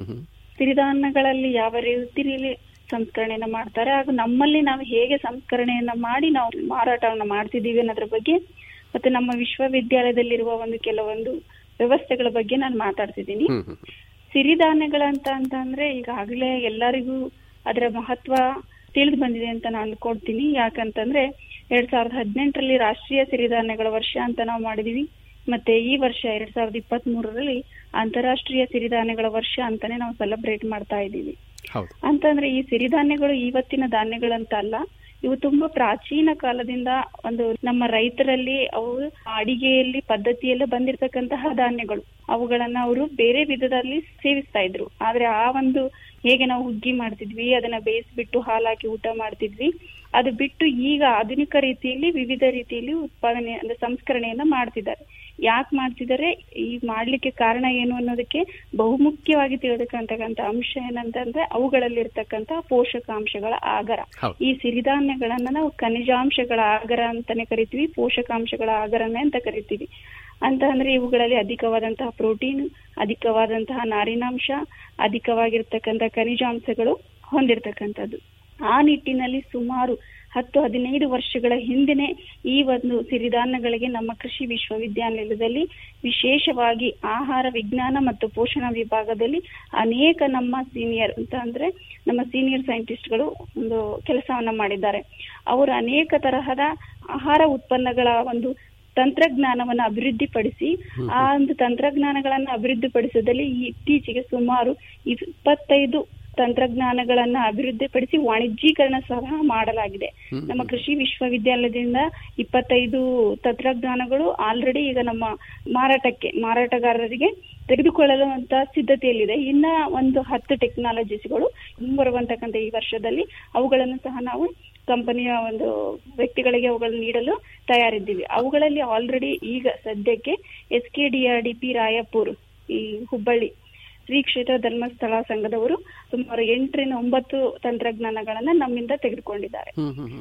Speaker 25: ಸಿರಿಧಾನ್ಯಗಳಲ್ಲಿ ಯಾವ ರೀತಿಯಲ್ಲಿ ಸಂಸ್ಕರಣೆಯನ್ನ ಮಾಡ್ತಾರೆ ಹಾಗೂ ನಮ್ಮಲ್ಲಿ ನಾವು ಹೇಗೆ ಸಂಸ್ಕರಣೆಯನ್ನ ಮಾಡಿ ನಾವು ಮಾರಾಟವನ್ನ ಮಾಡ್ತಿದ್ದೀವಿ ಅನ್ನೋದ್ರ ಬಗ್ಗೆ ಮತ್ತೆ ನಮ್ಮ ವಿಶ್ವವಿದ್ಯಾಲಯದಲ್ಲಿರುವ ಒಂದು ಕೆಲವೊಂದು ವ್ಯವಸ್ಥೆಗಳ ಬಗ್ಗೆ ನಾನು ಮಾತಾಡ್ತಿದ್ದೀನಿ ಸಿರಿಧಾನ್ಯಗಳಂತ ಅಂತ ಅಂದ್ರೆ ಈಗಾಗಲೇ ಎಲ್ಲರಿಗೂ ಅದರ ಮಹತ್ವ ತಿಳಿದು ಬಂದಿದೆ ಅಂತ ನಾನು ಅನ್ಕೊಳ್ತೀನಿ ಯಾಕಂತಂದ್ರೆ ಎರಡ್ ಸಾವಿರದ ಹದಿನೆಂಟರಲ್ಲಿ ರಾಷ್ಟ್ರೀಯ ಸಿರಿಧಾನ್ಯಗಳ ವರ್ಷ ಅಂತ ನಾವು ಮಾಡಿದೀವಿ ಮತ್ತೆ ಈ ವರ್ಷ ಎರಡ್ ಸಾವಿರದ ಇಪ್ಪತ್ತ್ ಮೂರರಲ್ಲಿ ಅಂತಾರಾಷ್ಟ್ರೀಯ ಸಿರಿಧಾನ್ಯಗಳ ವರ್ಷ ಅಂತಾನೆ ನಾವು ಸೆಲೆಬ್ರೇಟ್ ಮಾಡ್ತಾ ಇದ್ದೀವಿ ಅಂತಂದ್ರೆ ಈ ಸಿರಿಧಾನ್ಯಗಳು ಇವತ್ತಿನ ಧಾನ್ಯಗಳಂತ ಅಲ್ಲ ಇವು ತುಂಬಾ ಪ್ರಾಚೀನ ಕಾಲದಿಂದ ಒಂದು ನಮ್ಮ ರೈತರಲ್ಲಿ ಅವು ಅಡಿಗೆಯಲ್ಲಿ ಪದ್ಧತಿಯಲ್ಲೇ ಬಂದಿರತಕ್ಕಂತಹ ಧಾನ್ಯಗಳು ಅವುಗಳನ್ನ ಅವರು ಬೇರೆ ವಿಧದಲ್ಲಿ ಸೇವಿಸ್ತಾ ಇದ್ರು ಆದ್ರೆ ಆ ಒಂದು ಹೇಗೆ ನಾವು ಹುಗ್ಗಿ ಮಾಡ್ತಿದ್ವಿ ಅದನ್ನ ಬೇಯಿಸ್ಬಿಟ್ಟು ಹಾಲಾಕಿ ಊಟ ಮಾಡ್ತಿದ್ವಿ ಅದು ಬಿಟ್ಟು ಈಗ ಆಧುನಿಕ ರೀತಿಯಲ್ಲಿ ವಿವಿಧ ರೀತಿಯಲ್ಲಿ ಉತ್ಪಾದನೆ ಅಂದ್ರೆ ಸಂಸ್ಕರಣೆಯನ್ನ ಮಾಡ್ತಿದ್ದಾರೆ ಯಾಕೆ ಮಾಡ್ತಿದ್ದಾರೆ ಈ ಮಾಡ್ಲಿಕ್ಕೆ ಕಾರಣ ಏನು ಅನ್ನೋದಕ್ಕೆ ಬಹುಮುಖ್ಯವಾಗಿ ತಿಳಿದಕ್ಕಂತಕ್ಕಂತ ಅಂಶ ಏನಂತಂದ್ರೆ ಅವುಗಳಲ್ಲಿರ್ತಕ್ಕಂತ ಪೋಷಕಾಂಶಗಳ ಆಗರ ಈ ಸಿರಿಧಾನ್ಯಗಳನ್ನ ನಾವು ಖನಿಜಾಂಶಗಳ ಆಗರ ಅಂತಾನೆ ಕರಿತೀವಿ ಪೋಷಕಾಂಶಗಳ ಆಗರನೇ ಅಂತ ಕರಿತೀವಿ ಅಂತ ಅಂದ್ರೆ ಇವುಗಳಲ್ಲಿ ಅಧಿಕವಾದಂತಹ ಪ್ರೋಟೀನ್ ಅಧಿಕವಾದಂತಹ ನಾರಿನಾಂಶ ಅಧಿಕವಾಗಿರ್ತಕ್ಕಂಥ ಖನಿಜಾಂಶಗಳು ಹೊಂದಿರತಕ್ಕಂಥದ್ದು ಆ ನಿಟ್ಟಿನಲ್ಲಿ ಸುಮಾರು ಹತ್ತು ಹದಿನೈದು ವರ್ಷಗಳ ಹಿಂದೆನೆ ಈ ಒಂದು ಸಿರಿಧಾನ್ಯಗಳಿಗೆ ನಮ್ಮ ಕೃಷಿ ವಿಶ್ವವಿದ್ಯಾನಿಲಯದಲ್ಲಿ ವಿಶೇಷವಾಗಿ ಆಹಾರ ವಿಜ್ಞಾನ ಮತ್ತು ಪೋಷಣಾ ವಿಭಾಗದಲ್ಲಿ ಅನೇಕ ನಮ್ಮ ಸೀನಿಯರ್ ಅಂತ ಅಂದ್ರೆ ನಮ್ಮ ಸೀನಿಯರ್ ಸೈಂಟಿಸ್ಟ್ಗಳು ಒಂದು ಕೆಲಸವನ್ನ ಮಾಡಿದ್ದಾರೆ ಅವರು ಅನೇಕ ತರಹದ ಆಹಾರ ಉತ್ಪನ್ನಗಳ ಒಂದು ತಂತ್ರಜ್ಞಾನವನ್ನು ಅಭಿವೃದ್ಧಿಪಡಿಸಿ ಆ ಒಂದು ತಂತ್ರಜ್ಞಾನಗಳನ್ನ ಅಭಿವೃದ್ಧಿಪಡಿಸೋದಲ್ಲಿ ಇತ್ತೀಚೆಗೆ ಸುಮಾರು ಇಪ್ಪತ್ತೈದು ತಂತ್ರಜ್ಞಾನಗಳನ್ನ ಅಭಿವೃದ್ಧಿಪಡಿಸಿ ವಾಣಿಜ್ಯೀಕರಣ ಸಹ ಮಾಡಲಾಗಿದೆ ನಮ್ಮ ಕೃಷಿ ವಿಶ್ವವಿದ್ಯಾಲಯದಿಂದ ಇಪ್ಪತ್ತೈದು ತಂತ್ರಜ್ಞಾನಗಳು ಆಲ್ರೆಡಿ ಈಗ ನಮ್ಮ ಮಾರಾಟಕ್ಕೆ ಮಾರಾಟಗಾರರಿಗೆ ತೆಗೆದುಕೊಳ್ಳಲು ಅಂತ ಸಿದ್ಧತೆಯಲ್ಲಿದೆ ಇನ್ನ ಒಂದು ಹತ್ತು ಟೆಕ್ನಾಲಜೀಸ್ಗಳು ಮುಂಬರುವಂತಕ್ಕಂಥ ಈ ವರ್ಷದಲ್ಲಿ ಅವುಗಳನ್ನು ಸಹ ನಾವು ಕಂಪನಿಯ ಒಂದು ವ್ಯಕ್ತಿಗಳಿಗೆ ಅವುಗಳನ್ನು ನೀಡಲು ತಯಾರಿದ್ದೀವಿ ಅವುಗಳಲ್ಲಿ ಆಲ್ರೆಡಿ ಈಗ ಸದ್ಯಕ್ಕೆ S K D R D P Raipur ಈ ಹುಬ್ಬಳ್ಳಿ ಶ್ರೀ ಕ್ಷೇತ್ರ ಧರ್ಮಸ್ಥಳ ಸಂಘದವರು ಸುಮಾರು ಎಂಟರಿಂದ ಒಂಬತ್ತು ತಂತ್ರಜ್ಞಾನಗಳನ್ನ ನಮ್ಮಿಂದ ತೆಗೆದುಕೊಂಡಿದ್ದಾರೆ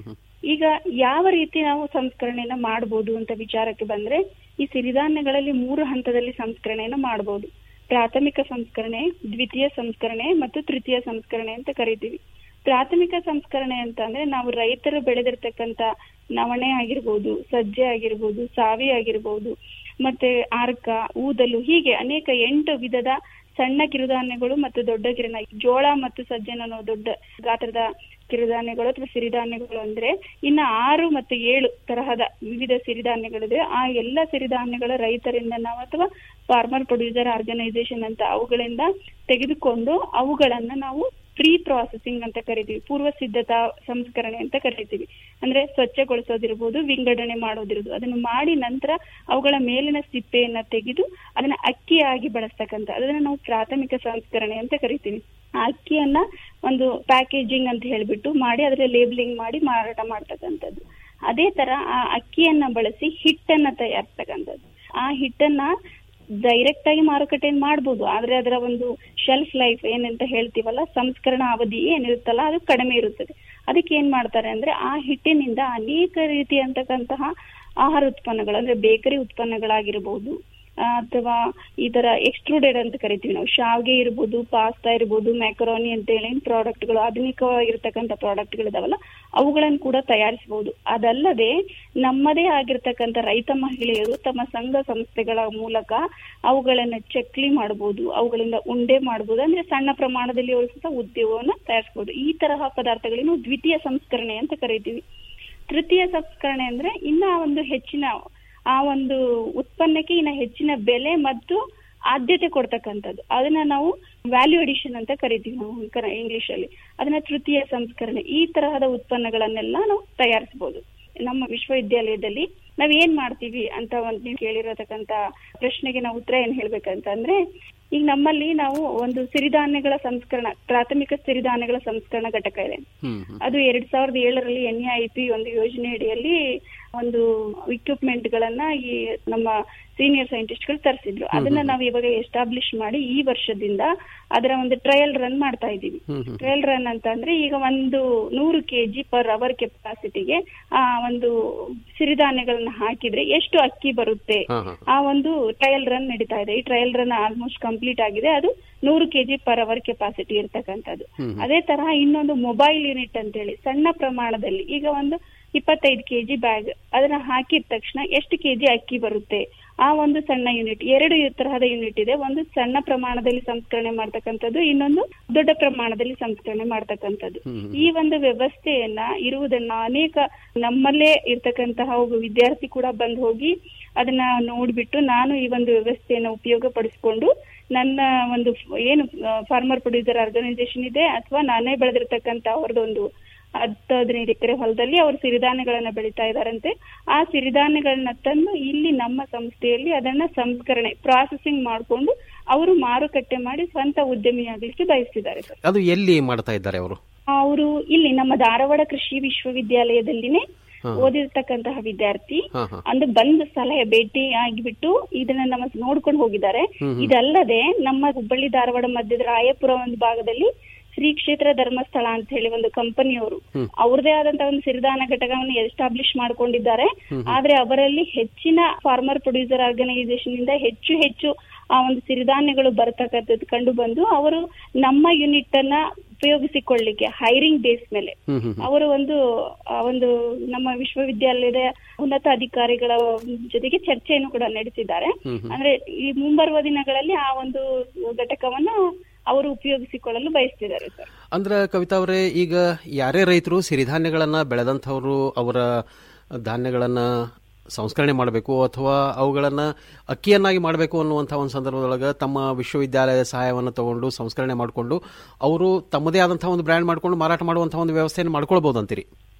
Speaker 25: ಈಗ ಯಾವ ರೀತಿ ನಾವು ಸಂಸ್ಕರಣೆಯನ್ನ ಮಾಡಬಹುದು ಅಂತ ವಿಚಾರಕ್ಕೆ ಬಂದ್ರೆ ಈ ಸಿರಿಧಾನ್ಯಗಳಲ್ಲಿ ಮೂರು ಹಂತದಲ್ಲಿ ಸಂಸ್ಕರಣೆಯನ್ನ ಮಾಡಬಹುದು ಪ್ರಾಥಮಿಕ ಸಂಸ್ಕರಣೆ ದ್ವಿತೀಯ ಸಂಸ್ಕರಣೆ ಮತ್ತು ತೃತೀಯ ಸಂಸ್ಕರಣೆ ಅಂತ ಕರಿತೀವಿ ಪ್ರಾಥಮಿಕ ಸಂಸ್ಕರಣೆ ಅಂತ ಅಂದ್ರೆ ನಾವು ರೈತರು ಬೆಳೆದಿರ್ತಕ್ಕಂತ ನವಣೆ ಆಗಿರ್ಬೋದು ಸಜ್ಜೆ ಆಗಿರ್ಬೋದು ಸಾವಿ ಆಗಿರ್ಬೋದು ಮತ್ತೆ ಆರ್ಕ ಊದಲು ಹೀಗೆ ಅನೇಕ ಎಂಟು ವಿಧದ ಸಣ್ಣ ಕಿರುಧಾನ್ಯಗಳು ಮತ್ತು ದೊಡ್ಡ ಕಿರುನ ಜೋಳ ಮತ್ತು ಸಜ್ಜೆನ ನಾವು ದೊಡ್ಡ ಗಾತ್ರದ ಕಿರುಧಾನ್ಯಗಳು ಅಥವಾ ಸಿರಿಧಾನ್ಯಗಳು ಅಂದ್ರೆ ಇನ್ನ ಆರು ಮತ್ತು ಏಳು ತರಹದ ವಿವಿಧ ಸಿರಿಧಾನ್ಯಗಳಿದೆ ಆ ಎಲ್ಲ ಸಿರಿಧಾನ್ಯಗಳ ರೈತರಿಂದ ನಾವು ಅಥವಾ ಫಾರ್ಮರ್ ಪ್ರೊಡ್ಯೂಸರ್ ಆರ್ಗನೈಸೇಷನ್ ಅಂತ ಅವುಗಳಿಂದ ತೆಗೆದುಕೊಂಡು ಅವುಗಳನ್ನ ನಾವು ಪ್ರೀ ಪ್ರಾಸೆಸಿಂಗ್ ಅಂತ ಕರಿತೀವಿ ಪೂರ್ವ ಸಿದ್ಧತಾ ಸಂಸ್ಕರಣೆ ಅಂತ ಕರಿತೀವಿ ಅಂದ್ರೆ ಸ್ವಚ್ಛಗೊಳಿಸೋದಿರ್ಬೋದು ವಿಂಗಡಣೆ ಮಾಡೋದಿರ್ಬೋದು ಅದನ್ನು ಮಾಡಿ ನಂತರ ಅವುಗಳ ಮೇಲಿನ ಸಿಪ್ಪೆಯನ್ನ ತೆಗೆದು ಅದನ್ನ ಅಕ್ಕಿಯಾಗಿ ಬಳಸ್ತಕ್ಕಂಥ ಅದನ್ನ ನಾವು ಪ್ರಾಥಮಿಕ ಸಂಸ್ಕರಣೆ ಅಂತ ಕರಿತೀವಿ ಆ ಅಕ್ಕಿಯನ್ನ ಒಂದು ಪ್ಯಾಕೇಜಿಂಗ್ ಅಂತ ಹೇಳ್ಬಿಟ್ಟು ಮಾಡಿ ಅದರ ಲೇಬಲಿಂಗ್ ಮಾಡಿ ಮಾರಾಟ ಮಾಡ್ತಕ್ಕಂಥದ್ದು ಅದೇ ತರ ಆ ಅಕ್ಕಿಯನ್ನ ಬಳಸಿ ಹಿಟ್ಟನ್ನ ತಯಾರಿಸ್ತಕ್ಕಂಥದ್ದು ಆ ಹಿಟ್ಟನ್ನ ಡೈರೆಕ್ಟ್ ಆಗಿ ಮಾರುಕಟ್ಟೆಯನ್ನು ಮಾಡ್ಬೋದು ಆದ್ರೆ ಅದರ ಒಂದು ಶೆಲ್ಫ್ ಲೈಫ್ ಏನಂತ ಹೇಳ್ತೀವಲ್ಲ ಸಂಸ್ಕರಣಾ ಅವಧಿ ಏನಿರುತ್ತಲ್ಲ ಅದು ಕಡಿಮೆ ಇರುತ್ತದೆ ಅದಕ್ಕೆ ಏನ್ ಮಾಡ್ತಾರೆ ಅಂದ್ರೆ ಆ ಹಿಟ್ಟಿನಿಂದ ಅನೇಕ ರೀತಿಯಂತಕ್ಕಂತಹ ಆಹಾರ ಉತ್ಪನ್ನಗಳು ಅಂದ್ರೆ ಬೇಕರಿ ಉತ್ಪನ್ನಗಳಾಗಿರ್ಬೋದು ಆ, ಅಥವಾ ಈ ತರ ಎಕ್ಸ್ಟ್ರೂಡೆಡ್ ಅಂತ ಕರಿತೀವಿ ನಾವು ಶಾವ್ಗೆ ಇರ್ಬೋದು ಪಾಸ್ತಾ ಇರ್ಬೋದು ಮ್ಯಾಕರೋನಿ ಅಂತ ಹೇಳಿ ಪ್ರಾಡಕ್ಟ್ಗಳು ಆಧುನಿಕವಾಗಿರ್ತಕ್ಕಂಥ ಪ್ರಾಡಕ್ಟ್ಗಳಿದಾವಲ್ಲ ಅವುಗಳನ್ನು ಕೂಡ ತಯಾರಿಸಬಹುದು ಅದಲ್ಲದೆ ನಮ್ಮದೇ ಆಗಿರ್ತಕ್ಕಂಥ ರೈತ ಮಹಿಳೆಯರು ತಮ್ಮ ಸಂಘ ಸಂಸ್ಥೆಗಳ ಮೂಲಕ ಅವುಗಳನ್ನ ಚಕ್ಲಿ ಮಾಡಬಹುದು ಅವುಗಳಿಂದ ಉಂಡೆ ಮಾಡಬಹುದು ಅಂದ್ರೆ ಸಣ್ಣ ಪ್ರಮಾಣದಲ್ಲಿ ಅವರು ಸಹ ಉದ್ಯೋಗವನ್ನ ತಯಾರಿಸಬಹುದು ಈ ತರಹ ಪದಾರ್ಥಗಳನ್ನು ದ್ವಿತೀಯ ಸಂಸ್ಕರಣೆ ಅಂತ ಕರಿತೀವಿ ತೃತೀಯ ಸಂಸ್ಕರಣೆ ಅಂದ್ರೆ ಇನ್ನ ಒಂದು ಹೆಚ್ಚಿನ ಆ ಒಂದು ಉತ್ಪನ್ನಕ್ಕೆ ಇನ್ನ ಹೆಚ್ಚಿನ ಬೆಲೆ ಮತ್ತು ಆದ್ಯತೆ ಕೊಡ್ತಕ್ಕಂಥದ್ದು ಅದನ್ನ ನಾವು ವ್ಯಾಲ್ಯೂ ಅಡಿಷನ್ ಅಂತ ಕರಿತೀವಿ ನಾವು ಇಂಗ್ಲಿಷ್ ಅಲ್ಲಿ ಅದನ್ನ ತೃತೀಯ ಸಂಸ್ಕರಣೆ ಈ ತರಹದ ಉತ್ಪನ್ನಗಳನ್ನೆಲ್ಲ ನಾವು ತಯಾರಿಸಬಹುದು ನಮ್ಮ ವಿಶ್ವವಿದ್ಯಾಲಯದಲ್ಲಿ ನಾವ್ ಏನ್ ಮಾಡ್ತೀವಿ ಅಂತ ಒಂದು ನೀವು ಕೇಳಿರತಕ್ಕಂತ ಪ್ರಶ್ನೆಗೆ ನಾವು ಉತ್ತರ ಏನ್ ಹೇಳ್ಬೇಕಂತ ಅಂದ್ರೆ ಈಗ ನಮ್ಮಲ್ಲಿ ನಾವು ಒಂದು ಸಿರಿಧಾನ್ಯಗಳ ಸಂಸ್ಕರಣ ಪ್ರಾಥಮಿಕ ಸಿರಿಧಾನ್ಯಗಳ ಸಂಸ್ಕರಣಾ ಘಟಕ ಇದೆ ಅದು ಎರಡ್ ಸಾವಿರದ ಏಳರಲ್ಲಿ ಎನ್ ಐ ಪಿ ಒಂದು ಯೋಜನೆ ಅಡಿಯಲ್ಲಿ ಒಂದು ಇಕ್ವಿಪ್ಮೆಂಟ್ ಗಳನ್ನ ಈ ನಮ್ಮ ಸೀನಿಯರ್ ಸೈಂಟಿಸ್ಟ್ ಗಳು ತರಿಸಿದ್ರು ಅದನ್ನ ನಾವು ಇವಾಗ ಎಸ್ಟಾಬ್ಲಿಷ್ ಮಾಡಿ ಈ ವರ್ಷದಿಂದ ಅದರ ಒಂದು ಟ್ರಯಲ್ ರನ್ ಮಾಡ್ತಾ ಇದ್ದೀವಿ ಟ್ರಯಲ್ ರನ್ ಅಂತ ಅಂದ್ರೆ ಈಗ ಒಂದು ನೂರು ಕೆಜಿ ಪರ್ ಅವರ್ ಕೆಪಾಸಿಟಿಗೆ ಆ ಒಂದು ಸಿರಿಧಾನ್ಯಗಳನ್ನ ಹಾಕಿದ್ರೆ ಎಷ್ಟು ಅಕ್ಕಿ ಬರುತ್ತೆ ಆ ಒಂದು ಟ್ರಯಲ್ ರನ್ ನಡೀತಾ ಇದೆ ಈ ಟ್ರಯಲ್ ರನ್ ಆಲ್ಮೋಸ್ಟ್ ಕಂಪ್ಲೀಟ್ ಆಗಿದೆ ಅದು ನೂರು ಕೆಜಿ ಪರ್ ಅವರ್ ಕೆಪಾಸಿಟಿ ಇರ್ತಕ್ಕಂಥದ್ದು ಅದೇ ತರಹ ಇನ್ನೊಂದು ಮೊಬೈಲ್ ಯೂನಿಟ್ ಅಂತ ಹೇಳಿ ಸಣ್ಣ ಪ್ರಮಾಣದಲ್ಲಿ ಈಗ ಒಂದು ಇಪ್ಪತ್ತೈದು ಕೆಜಿ ಬ್ಯಾಗ್ ಅದನ್ನ ಹಾಕಿದ ತಕ್ಷಣ ಎಷ್ಟು ಕೆಜಿ ಅಕ್ಕಿ ಬರುತ್ತೆ ಆ ಒಂದು ಸಣ್ಣ ಯೂನಿಟ್ ಎರಡು ತರಹದ ಯೂನಿಟ್ ಇದೆ ಒಂದು ಸಣ್ಣ ಪ್ರಮಾಣದಲ್ಲಿ ಸಂಸ್ಕರಣೆ ಮಾಡ್ತಕ್ಕಂಥದ್ದು ಇನ್ನೊಂದು ದೊಡ್ಡ ಪ್ರಮಾಣದಲ್ಲಿ ಸಂಸ್ಕರಣೆ ಮಾಡ್ತಕ್ಕಂಥದ್ದು ಈ ಒಂದು ವ್ಯವಸ್ಥೆಯನ್ನ ಇರುವುದನ್ನ ಅನೇಕ ನಮ್ಮಲ್ಲೇ ಇರ್ತಕ್ಕಂತಹ ಒಬ್ಬ ವಿದ್ಯಾರ್ಥಿ ಕೂಡ ಬಂದು ಹೋಗಿ ಅದನ್ನ ನೋಡ್ಬಿಟ್ಟು ನಾನು ಈ ಒಂದು ವ್ಯವಸ್ಥೆಯನ್ನ ಉಪಯೋಗ ಪಡಿಸ್ಕೊಂಡು ನನ್ನ ಒಂದು ಏನು ಫಾರ್ಮರ್ ಪ್ರೊಡ್ಯೂಸರ್ ಆರ್ಗನೈಸೇಷನ್ ಇದೆ ಅಥವಾ ನಾನೇ ಬೆಳೆದಿರ್ತಕ್ಕಂತ ಅವ್ರದ್ದೊಂದು ಹತ್ತು ಹದಿನೈದು ಎಕರೆ ಹೊಲದಲ್ಲಿ ಅವರು ಸಿರಿಧಾನ್ಯಗಳನ್ನ ಬೆಳೀತಾ ಇದಾರಂತೆ ಆ ಸಿರಿಧಾನ್ಯಗಳನ್ನ ತಂದು ಇಲ್ಲಿ ನಮ್ಮ ಸಂಸ್ಥೆಯಲ್ಲಿ ಅದನ್ನ ಸಂಸ್ಕರಣೆ ಪ್ರಾಸೆಸಿಂಗ್ ಮಾಡಿಕೊಂಡು ಅವರು ಮಾರುಕಟ್ಟೆ ಮಾಡಿ ಸ್ವಂತ ಉದ್ಯಮಿಯಾಗಲಿಕ್ಕೆ ಬಯಸ್ತಿದ್ದಾರೆ ಸರ್
Speaker 22: ಅದು ಎಲ್ಲಿ ಮಾಡ್ತಾ ಇದ್ದಾರೆ ಅವರು
Speaker 25: ಅವರು ಇಲ್ಲಿ ನಮ್ಮ ಧಾರವಾಡ ಕೃಷಿ ವಿಶ್ವವಿದ್ಯಾಲಯದಲ್ಲಿನೇ
Speaker 22: ಹಾ.
Speaker 25: ಓದಿರ್ತಕ್ಕಂತಹ ವಿದ್ಯಾರ್ಥಿ
Speaker 22: ಹಾ, ಹಾ.
Speaker 25: ಅಂದ್ರೆ ಬಂದು ಸಲಹೆ ಭೇಟಿ ಆಗಿಬಿಟ್ಟು ಇದನ್ನ ನಮ್ಮ ನೋಡ್ಕೊಂಡು ಹೋಗಿದ್ದಾರೆ
Speaker 22: ಹ್ಮ್, ಹ್ಮ್.
Speaker 25: ಇದಲ್ಲದೆ ನಮ್ಮ ಹುಬ್ಬಳ್ಳಿ ಧಾರವಾಡ ಮಧ್ಯದ ರಾಯಪುರ ಒಂದು ಭಾಗದಲ್ಲಿ ಶ್ರೀ ಕ್ಷೇತ್ರ ಧರ್ಮಸ್ಥಳ ಅಂತ ಹೇಳಿ ಒಂದು ಕಂಪನಿಯವರು
Speaker 22: ಹ್ಮ್.
Speaker 25: ಅವ್ರದೇ ಆದಂತಹ ಒಂದು ಸಿರಿಧಾನ ಘಟಕವನ್ನು ಎಸ್ಟಾಬ್ಲಿಷ್ ಮಾಡ್ಕೊಂಡಿದ್ದಾರೆ
Speaker 22: ಹ್ಮ್, ಹ್ಮ್.
Speaker 25: ಆದ್ರೆ ಅವರಲ್ಲಿ ಹೆಚ್ಚಿನ ಫಾರ್ಮರ್ ಪ್ರೊಡ್ಯೂಸರ್ ಆರ್ಗನೈಸೇಷನ್ ಇಂದ ಹೆಚ್ಚು ಹೆಚ್ಚು ಆ ಒಂದು ಸಿರಿಧಾನ್ಯಗಳು ಬರ್ತಕ್ಕಂಥದ್ದು ಕಂಡು ಬಂದು ಅವರು ನಮ್ಮ ಯೂನಿಟ್ ಅನ್ನ ಉಪಯೋಗಿಸಿಕೊಳ್ಳಿಕ್ಕೆ ಹೈರಿಂಗ್ ಬೇಸ್ ಮೇಲೆ
Speaker 22: ಹ್ಮ್, ಹ್ಮ್, ಹ್ಮ್.
Speaker 25: ಅವರು ಒಂದು ಆ ಒಂದು ನಮ್ಮ ವಿಶ್ವವಿದ್ಯಾಲಯದ ಉನ್ನತ ಅಧಿಕಾರಿಗಳ ಜೊತೆಗೆ ಚರ್ಚೆಯನ್ನು ಕೂಡ ನಡೆಸಿದ್ದಾರೆ
Speaker 22: ಹ್ಮ್, ಹ್ಮ್.
Speaker 25: ಅಂದ್ರೆ ಈ ಮುಂಬರುವ ದಿನಗಳಲ್ಲಿ ಆ ಒಂದು ಘಟಕವನ್ನ ಅವರು ಉಪಯೋಗಿಸಿಕೊಳ್ಳಲು ಬಯಸ್ತಿದ್ದಾರೆ ಸರ್
Speaker 22: ಅಂದ್ರೆ ಕವಿತಾ ಅವರೇ ಈಗ ಯಾರೇ ರೈತರು ಸಿರಿಧಾನ್ಯಗಳನ್ನ ಬೆಳೆದಂಥವ್ರು ಅವರ ಧಾನ್ಯಗಳನ್ನ ಸಂಸ್ಕರಣೆ ಮಾಡಬೇಕು ಅಥವಾ ಅವುಗಳನ್ನು ಅಕ್ಕಿಯನ್ನಾಗಿ ಮಾಡಬೇಕು ಅನ್ನುವಂಥ ಒಂದು ಸಂದರ್ಭದೊಳಗೆ ತಮ್ಮ ವಿಶ್ವವಿದ್ಯಾಲಯದ ಸಹಾಯವನ್ನು ತಗೊಂಡು ಸಂಸ್ಕರಣೆ ಮಾಡಿಕೊಂಡು ಅವರು ತಮ್ಮದೇ ಆದಂಥ ಒಂದು ಬ್ರ್ಯಾಂಡ್ ಮಾಡಿಕೊಂಡು ಮಾರಾಟ ಮಾಡುವಂಥ ಒಂದು ವ್ಯವಸ್ಥೆಯನ್ನು ಮಾಡ್ಕೊಳ್ಬೋದು ಅಂತೀರಿ